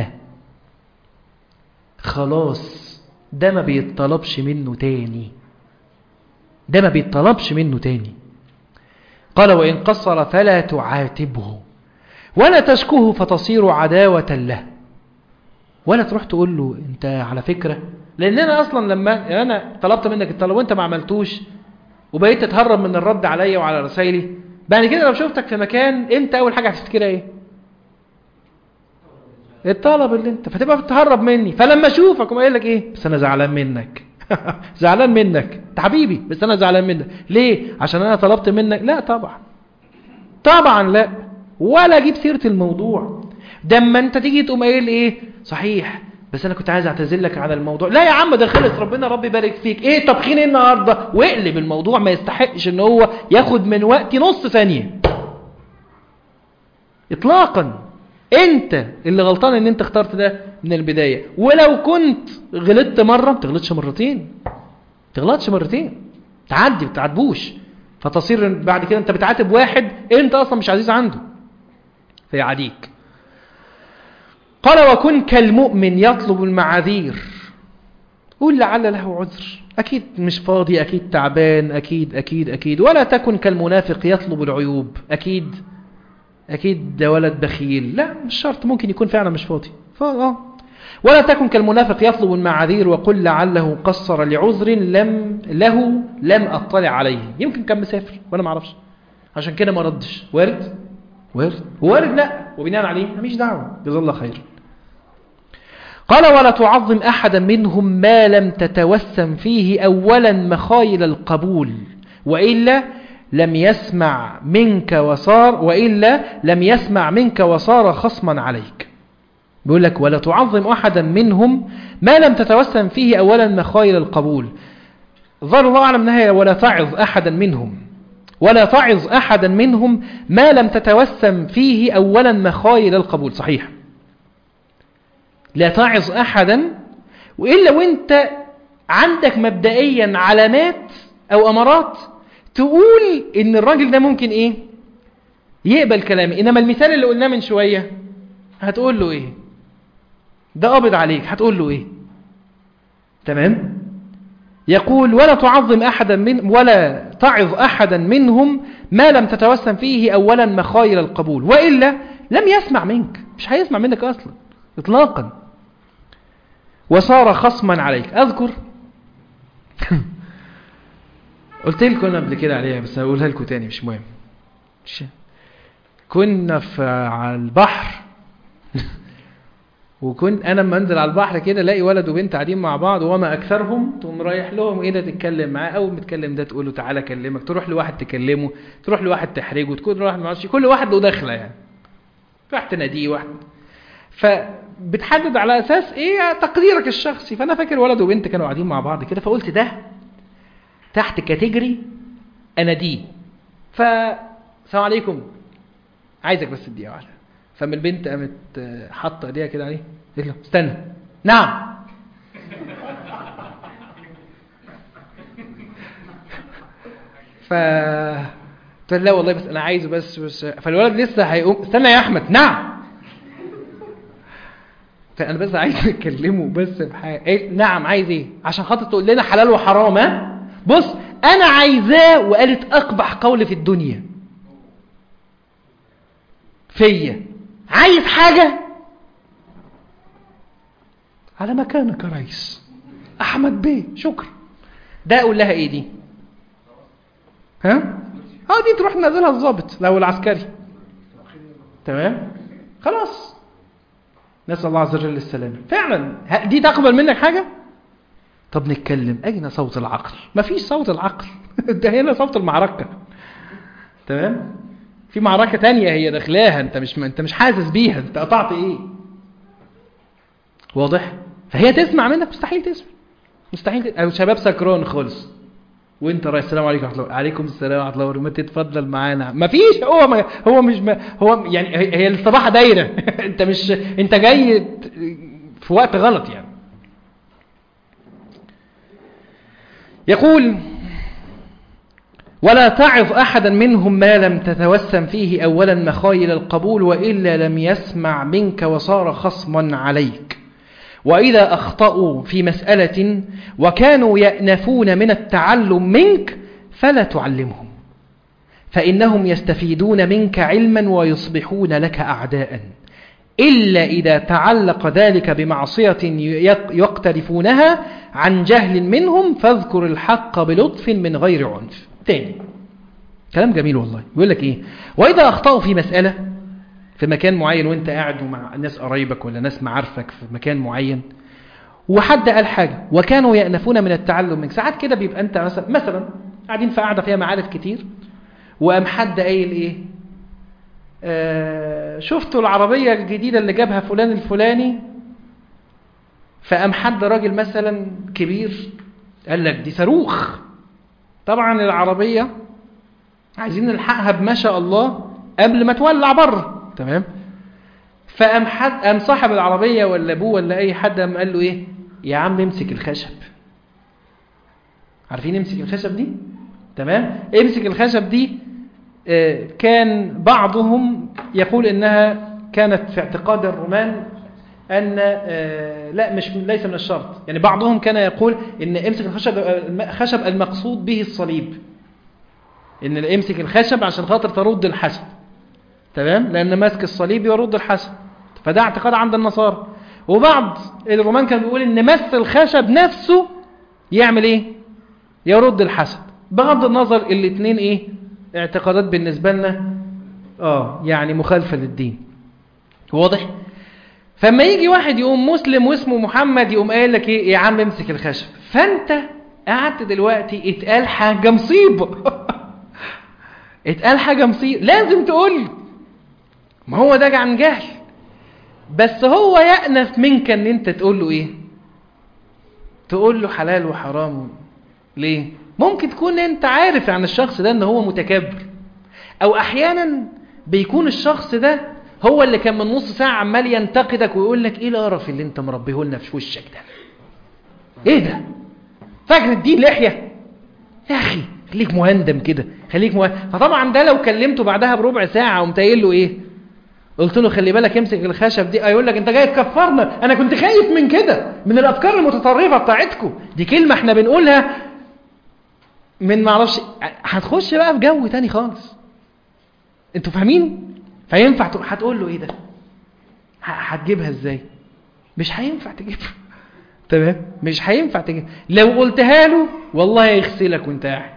خلاص ده ما بيطلبش منه تاني ده ما بيطلبش منه تاني قال وإن قصر فلا تعاتبه ولا تشكوه فتصير عداوة له ولا تروح تقول له انت على فكرة لان انا اصلا لما انا طلبت منك الطلب وانت ما عملتوش وبقيت تتهرب من الرد عليا وعلى رسائلي بعد كده لو شفتك في مكان انت اول حاجة هتفتكرها ايه الطلب اللي انت فتبقى بتهرب مني فلما اشوفك اقوم قايل لك ايه بس انا زعلان منك زعلان منك انت حبيبي بس انا زعلان منك ليه عشان انا طلبت منك لا طبعا طبعا لا ولا اجيب سيره الموضوع ده اما انت تيجي تقوم قايل ايه صحيح بس انا كنت عايز اعتذر لك على الموضوع لا يا عم ده خلص ربنا ربي يبارك فيك ايه طبخين ايه النهارده واقلب الموضوع ما يستحقش ان هو ياخد من وقتي نص ثانيه اطلاقا انت اللي غلطان ان انت اخترت ده من البدايه ولو كنت غلطت مره ما تغلطش مرتين ما تغلطش مرتين تعدي ما تعاتبوش فتصير بعد كده انت بتعاتب واحد انت اصلا مش عزيز عنده فيعاديك قال وكن كالمؤمن يطلب المعاذير قول لعل له عذر أكيد مش فاضي أكيد تعبان أكيد أكيد أكيد ولا تكن كالمنافق يطلب العيوب أكيد أكيد ده ولد بخيل لا مش شرط ممكن يكون فعلا مش فاضي آه. ولا تكن كالمنافق يطلب المعاذير وقل لعله قصر لعذر لم له لم أطلع عليه يمكن كان مسافر وأنا ما اعرفش عشان كده ما ردش وارد وارد وارد لا وبناء عليه مفيش دعوة جزا الله خير قال ولا تعظم أحدا منهم ما لم تتوسم فيه أولا مخايل القبول وإلا لم يسمع منك وصار وإلا لم يسمع منك وصار خصما عليك بيقول لك ولا تعظم أحدا منهم ما لم تتوسم فيه أولا مخايل القبول ظهر الله أعلم أنها ولا تعظ أحدا منهم ولا تعظ أحدا منهم ما لم تتوسم فيه أولا مخايل القبول صحيح لا تعظ أحدا وإلا وانت عندك مبدئيا علامات أو أمارات تقول إن الراجل ده ممكن إيه يقبل كلامي إنما المثال اللي قلناه من شوية هتقول له إيه ده قابض عليك هتقول له إيه تمام يقول ولا تعظم أحدا من ولا تعظ أحدا منهم ما لم تتوسم فيه أولا مخايل القبول وإلا لم يسمع منك مش هيسمع منك أصلا إطلاقا وصار خصما عليك أذكر قلت لكم قبل كده عليها بس هقولها لكم تاني مش مهم كنا في على البحر وكنت انا لما انزل على البحر كده الاقي ولد وبنت قاعدين مع بعض وما اكثرهم تقوم رايح لهم كده تتكلم معاه اول ما تتكلم ده تقول له تعالى اكلمك تروح لواحد تكلمه تروح لواحد تحرجه تكون واحد ما كل واحد له دخله يعني واحد تناديه واحد فبتحدد على اساس ايه تقديرك الشخصي فانا فاكر ولد وبنت كانوا قاعدين مع بعض كده فقلت ده تحت كاتيجري اناديه ف السلام عليكم عايزك بس دقيقه واحده فما البنت قامت حاطه ايديها كده عليه قلت له استنى نعم ف قلت لا والله بس انا عايزه بس بس فالولد لسه هيقوم استنى يا احمد نعم فانا بس عايز اكلمه بس بحاجه إيه؟ نعم عايز ايه عشان خاطر تقول لنا حلال وحرام ها بص انا عايزاه وقالت اقبح قول في الدنيا فيا عايز حاجة على مكانك يا ريس أحمد بيه شكرا ده أقول لها إيه دي ها اه دي تروح نازلها الضابط لو العسكري تمام خلاص نسأل الله عز وجل السلامة فعلا دي تقبل منك حاجة طب نتكلم أين صوت العقل مفيش صوت العقل ده هنا صوت المعركة تمام في معركة تانية هي داخلاها انت مش انت مش حاسس بيها انت قطعت ايه واضح فهي تسمع منك مستحيل تسمع مستحيل تسمع. او شباب سكران خالص وانت رايح السلام عليكم ورحمه الله عليكم السلام ورحمه الله وبركاته تتفضل معانا مفيش هو ما هو مش ما هو يعني هي الصباحه دايره انت مش انت جاي في وقت غلط يعني يقول ولا تعظ أحدا منهم ما لم تتوسم فيه أولا مخايل القبول وإلا لم يسمع منك وصار خصما عليك وإذا أخطأوا في مسألة وكانوا يأنفون من التعلم منك فلا تعلمهم فإنهم يستفيدون منك علما ويصبحون لك أعداء إلا إذا تعلق ذلك بمعصية يقترفونها عن جهل منهم فاذكر الحق بلطف من غير عنف تاني كلام جميل والله يقول لك ايه واذا اخطأوا في مسألة في مكان معين وانت قاعد مع ناس قرايبك ولا ناس معارفك في مكان معين وحد قال حاجة وكانوا يأنفون من التعلم منك ساعات كده بيبقى انت مثلا مثلا قاعدين في قاعدة فيها معارف كتير وقام حد قايل ايه آه شفتوا العربية الجديدة اللي جابها فلان الفلاني فقام حد راجل مثلا كبير قال لك دي صاروخ طبعا العربية عايزين نلحقها بما شاء الله قبل ما تولع بره تمام فقام حد قام صاحب العربية ولا ابوه ولا اي حد قام قال له ايه يا عم امسك الخشب عارفين امسك الخشب دي تمام امسك الخشب دي آه، كان بعضهم يقول انها كانت في اعتقاد الرومان ان آه، لا مش ليس من الشرط يعني بعضهم كان يقول ان امسك الخشب الخشب المقصود به الصليب ان امسك الخشب عشان خاطر ترد الحسد تمام لان ماسك الصليب يرد الحسد فده اعتقاد عند النصارى وبعض الرومان كان بيقول ان مس الخشب نفسه يعمل ايه يرد الحسد بغض النظر الاثنين ايه اعتقادات بالنسبه لنا اه يعني مخالفه للدين واضح فما يجي واحد يقوم مسلم واسمه محمد يقوم قايل لك ايه يا عم امسك الخشب فانت قعدت دلوقتي اتقال حاجه مصيبه اتقال حاجه مصيبه لازم تقول ما هو ده عن جهل بس هو يأنف منك ان انت تقول له ايه تقول له حلال وحرام ليه ممكن تكون انت عارف عن الشخص ده ان هو متكبر او احيانا بيكون الشخص ده هو اللي كان من نص ساعة عمال ينتقدك ويقول لك ايه القرف اللي انت مربيه لنا في وشك ده ايه ده فاكر الدين لحية يا اخي خليك مهندم كده خليك مهندم فطبعا ده لو كلمته بعدها بربع ساعة وقمت قايل له ايه قلت له خلي بالك امسك الخشب دي هيقول لك انت جاي تكفرنا انا كنت خايف من كده من الافكار المتطرفه بتاعتكم دي كلمه احنا بنقولها من معرفش هتخش بقى في جو تاني خالص انتوا فاهمين فينفع تق- هتقول له ايه ده ه- هتجيبها ازاي مش هينفع تجيبها تمام مش هينفع تجيبها لو قلتها له والله هيغسلك وانت قاعد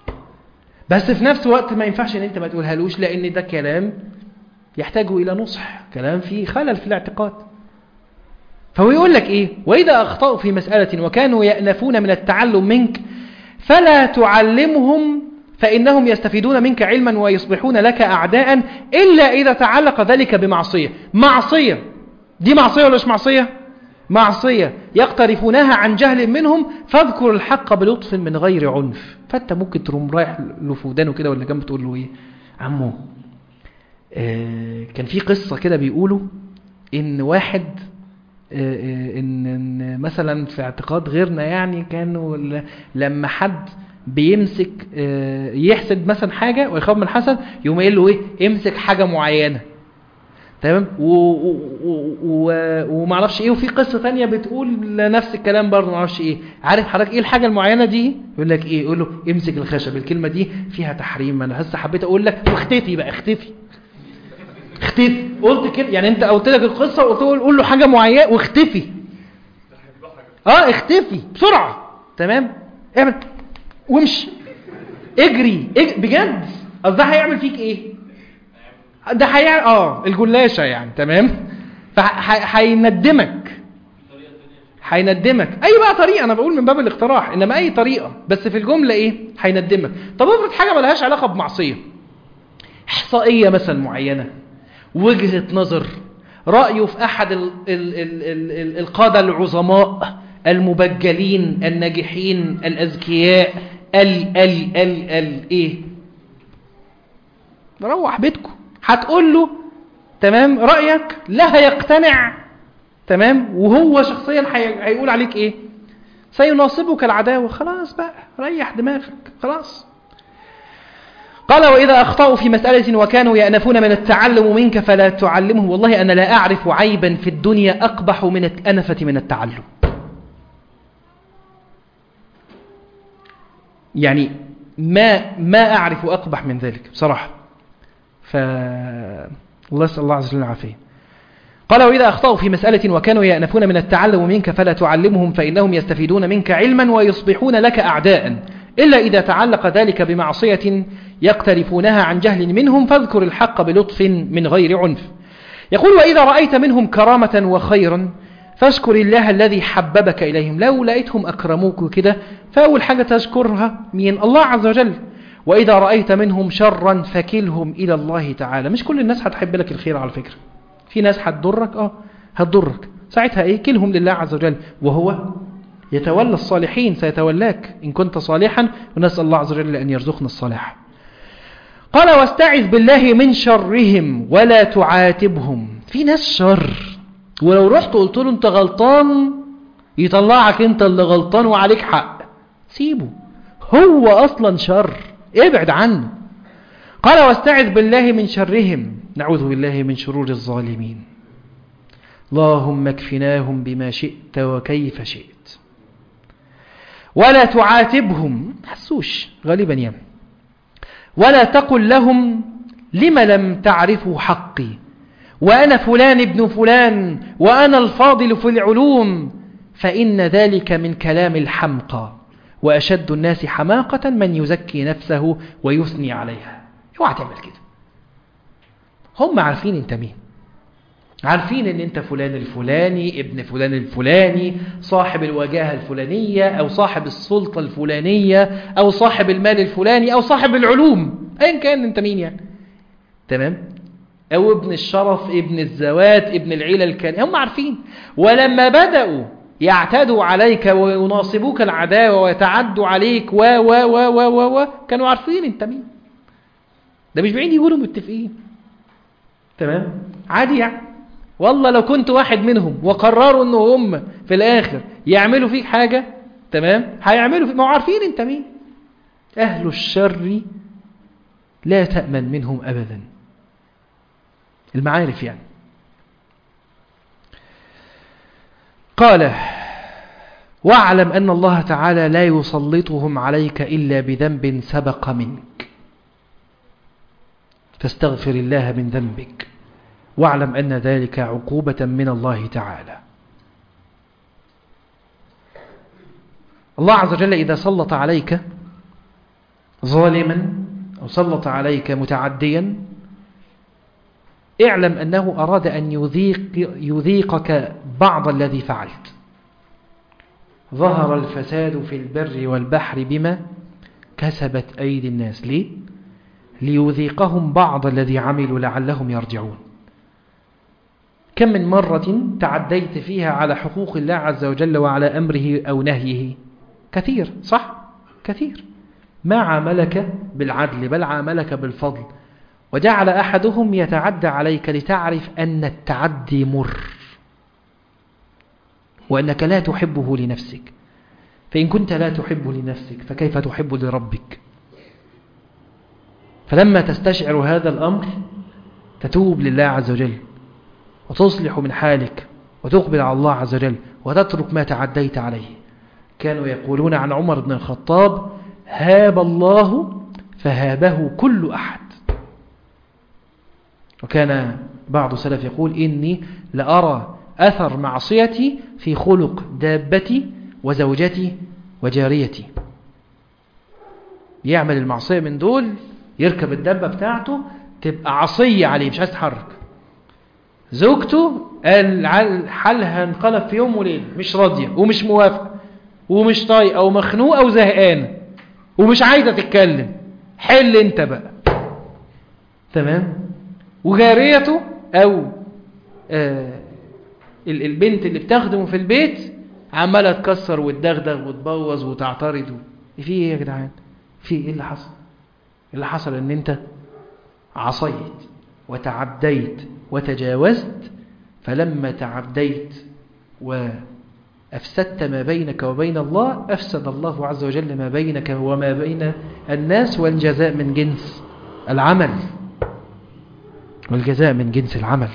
بس في نفس الوقت ما ينفعش ان انت ما تقولهالوش لان ده كلام يحتاج الى نصح كلام فيه خلل في الاعتقاد فهو يقول لك ايه واذا اخطاوا في مساله وكانوا يانفون من التعلم منك فلا تعلمهم فانهم يستفيدون منك علما ويصبحون لك اعداء الا اذا تعلق ذلك بمعصيه معصيه دي معصيه ولا مش معصيه معصيه يقترفونها عن جهل منهم فاذكر الحق بلطف من غير عنف فانت ممكن تقوم رايح له في ودانه كده ولا جنب تقول له ايه عمو آه، كان في قصة كده بيقولوا إن واحد آه، آه، إن إن مثلا في اعتقاد غيرنا يعني كانوا ل- لما حد بيمسك آه، يحسد مثلا حاجة ويخاف من الحسد يقوم قايل له إيه امسك حاجة معينة تمام و- و- و- و- ومعرفش ايه وفي قصة تانية بتقول نفس الكلام برضه معرفش ايه عارف حضرتك ايه الحاجة المعينة دي يقول لك ايه يقول له امسك الخشب الكلمة دي فيها تحريم انا هسه حبيت اقول لك واختفي بقى اختفي اختفي قلت كده يعني انت قلت لك القصه وقلت له قول له حاجه معينه واختفي اه اختفي بسرعه تمام اعمل وامشي اجري اج... بجد اصل ده هيعمل فيك ايه ده هيعمل اه الجلاشه يعني تمام فهيندمك هيندمك اي بقى طريقه انا بقول من باب الاقتراح انما اي طريقه بس في الجمله ايه هيندمك طب افرض حاجه ملهاش علاقه بمعصيه احصائيه مثلا معينه وجهة نظر رأيه في أحد ال ال ال ال ال القادة العظماء المبجلين الناجحين الأذكياء ال ال ال ال إيه روح بيتكم هتقول له تمام رأيك لا هيقتنع تمام وهو شخصيا هي- هيقول عليك إيه سيناصبك العداوة خلاص بقى ريح دماغك خلاص قال وإذا أخطأوا في مسألة وكانوا يأنفون من التعلم منك فلا تعلمه والله أنا لا أعرف عيبا في الدنيا أقبح من الأنفة من التعلم يعني ما ما أعرف أقبح من ذلك بصراحة ف الله يسأل الله عز وجل العافية قال وإذا أخطأوا في مسألة وكانوا يأنفون من التعلم منك فلا تعلمهم فإنهم يستفيدون منك علما ويصبحون لك أعداء إلا إذا تعلق ذلك بمعصية يقترفونها عن جهل منهم فاذكر الحق بلطف من غير عنف يقول وإذا رأيت منهم كرامة وخيرا فاذكر الله الذي حببك إليهم لو لقيتهم أكرموك وكده فأول حاجة تذكرها مين الله عز وجل وإذا رأيت منهم شرا فكلهم إلى الله تعالى مش كل الناس هتحب لك الخير على فكرة في ناس هتضرك اه هتضرك ساعتها ايه كلهم لله عز وجل وهو يتولى الصالحين سيتولاك إن كنت صالحا ونسأل الله عز وجل أن يرزقنا الصلاح قال واستعذ بالله من شرهم ولا تعاتبهم في ناس شر ولو رحت قلت له انت غلطان يطلعك انت اللي غلطان وعليك حق سيبه هو اصلا شر ابعد عنه قال واستعذ بالله من شرهم نعوذ بالله من شرور الظالمين اللهم اكفناهم بما شئت وكيف شئت ولا تعاتبهم حسوش غالبا يعني ولا تقل لهم لم لم تعرفوا حقي وأنا فلان ابن فلان وأنا الفاضل في العلوم فإن ذلك من كلام الحمقى وأشد الناس حماقة من يزكي نفسه ويثني عليها اوعى تعمل كده هم عارفين انت مين عارفين ان انت فلان الفلاني ابن فلان الفلاني صاحب الوجاهة الفلانية او صاحب السلطة الفلانية او صاحب المال الفلاني او صاحب العلوم ايا كان انت مين يعني تمام او ابن الشرف ابن الزوات ابن العيلة الكان هم عارفين ولما بدأوا يعتدوا عليك ويناصبوك العداوة ويتعدوا عليك و و و و و و كانوا عارفين انت مين ده مش بعيد يقولوا متفقين تمام عادي يعني والله لو كنت واحد منهم وقرروا ان هم في الاخر يعملوا فيك حاجة تمام هيعملوا فيك ما هو عارفين انت مين اهل الشر لا تأمن منهم ابدا المعارف يعني قال واعلم أن الله تعالى لا يسلطهم عليك إلا بذنب سبق منك فاستغفر الله من ذنبك واعلم أن ذلك عقوبة من الله تعالى الله عز وجل إذا سلط عليك ظالما أو سلط عليك متعديا اعلم أنه أراد أن يذيق يذيقك بعض الذي فعلت ظهر الفساد في البر والبحر بما كسبت أيدي الناس ليه؟ ليذيقهم بعض الذي عملوا لعلهم يرجعون كم من مرة تعديت فيها على حقوق الله عز وجل وعلى أمره أو نهيه كثير صح؟ كثير ما عاملك بالعدل بل عاملك بالفضل وجعل أحدهم يتعدى عليك لتعرف أن التعدي مر وأنك لا تحبه لنفسك فإن كنت لا تحب لنفسك فكيف تحب لربك فلما تستشعر هذا الأمر تتوب لله عز وجل وتصلح من حالك وتقبل على الله عز وجل وتترك ما تعديت عليه كانوا يقولون عن عمر بن الخطاب هاب الله فهابه كل أحد وكان بعض سلف يقول إني لأرى أثر معصيتي في خلق دابتي وزوجتي وجاريتي يعمل المعصية من دول يركب الدابة بتاعته تبقى عصية عليه مش عايز تتحرك زوجته قال حالها انقلب في يوم وليلة مش راضية ومش موافقة ومش طايقة ومخنوقة وزهقانة ومش عايزة تتكلم حل انت بقى تمام وجاريته او آه البنت اللي بتخدمه في البيت عمالة تكسر وتدغدغ وتبوظ وتعترض في ايه يا جدعان في ايه اللي حصل اللي حصل ان انت عصيت وتعديت وتجاوزت فلما تعديت وأفسدت ما بينك وبين الله أفسد الله عز وجل ما بينك وما بين الناس والجزاء من جنس العمل والجزاء من جنس العمل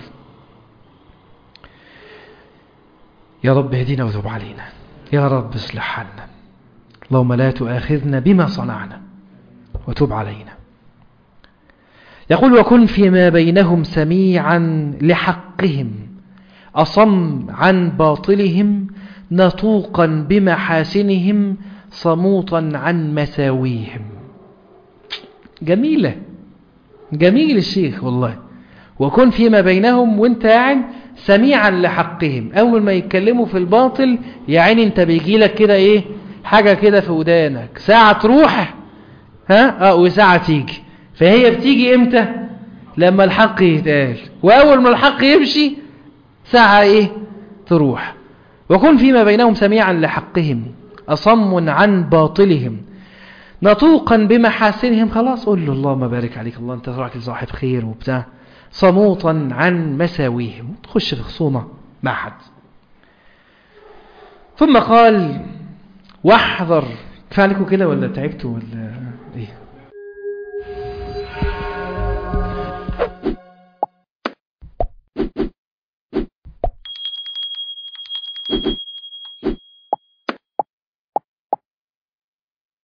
يا رب اهدنا وتب علينا يا رب اصلح حالنا اللهم لا تؤاخذنا بما صنعنا وتب علينا يقول وكن فيما بينهم سميعا لحقهم أصم عن باطلهم نطوقا بمحاسنهم صموطا عن مساويهم جميلة جميل الشيخ والله وكن فيما بينهم وانت قاعد سميعا لحقهم اول ما يتكلموا في الباطل يا عيني انت بيجي لك كده ايه حاجة كده في ودانك ساعة تروح ها اه وساعة تيجي فهي بتيجي امتى لما الحق يتقال واول ما الحق يمشي ساعة ايه تروح وكن فيما بينهم سميعا لحقهم أصم عن باطلهم نطوقا بمحاسنهم خلاص قول له اللهم بارك عليك الله انت راجل صاحب خير وبتاع صموطا عن مساويهم تخش في خصومة مع حد ثم قال واحذر كفايه عليكم كده ولا تعبتوا ولا ايه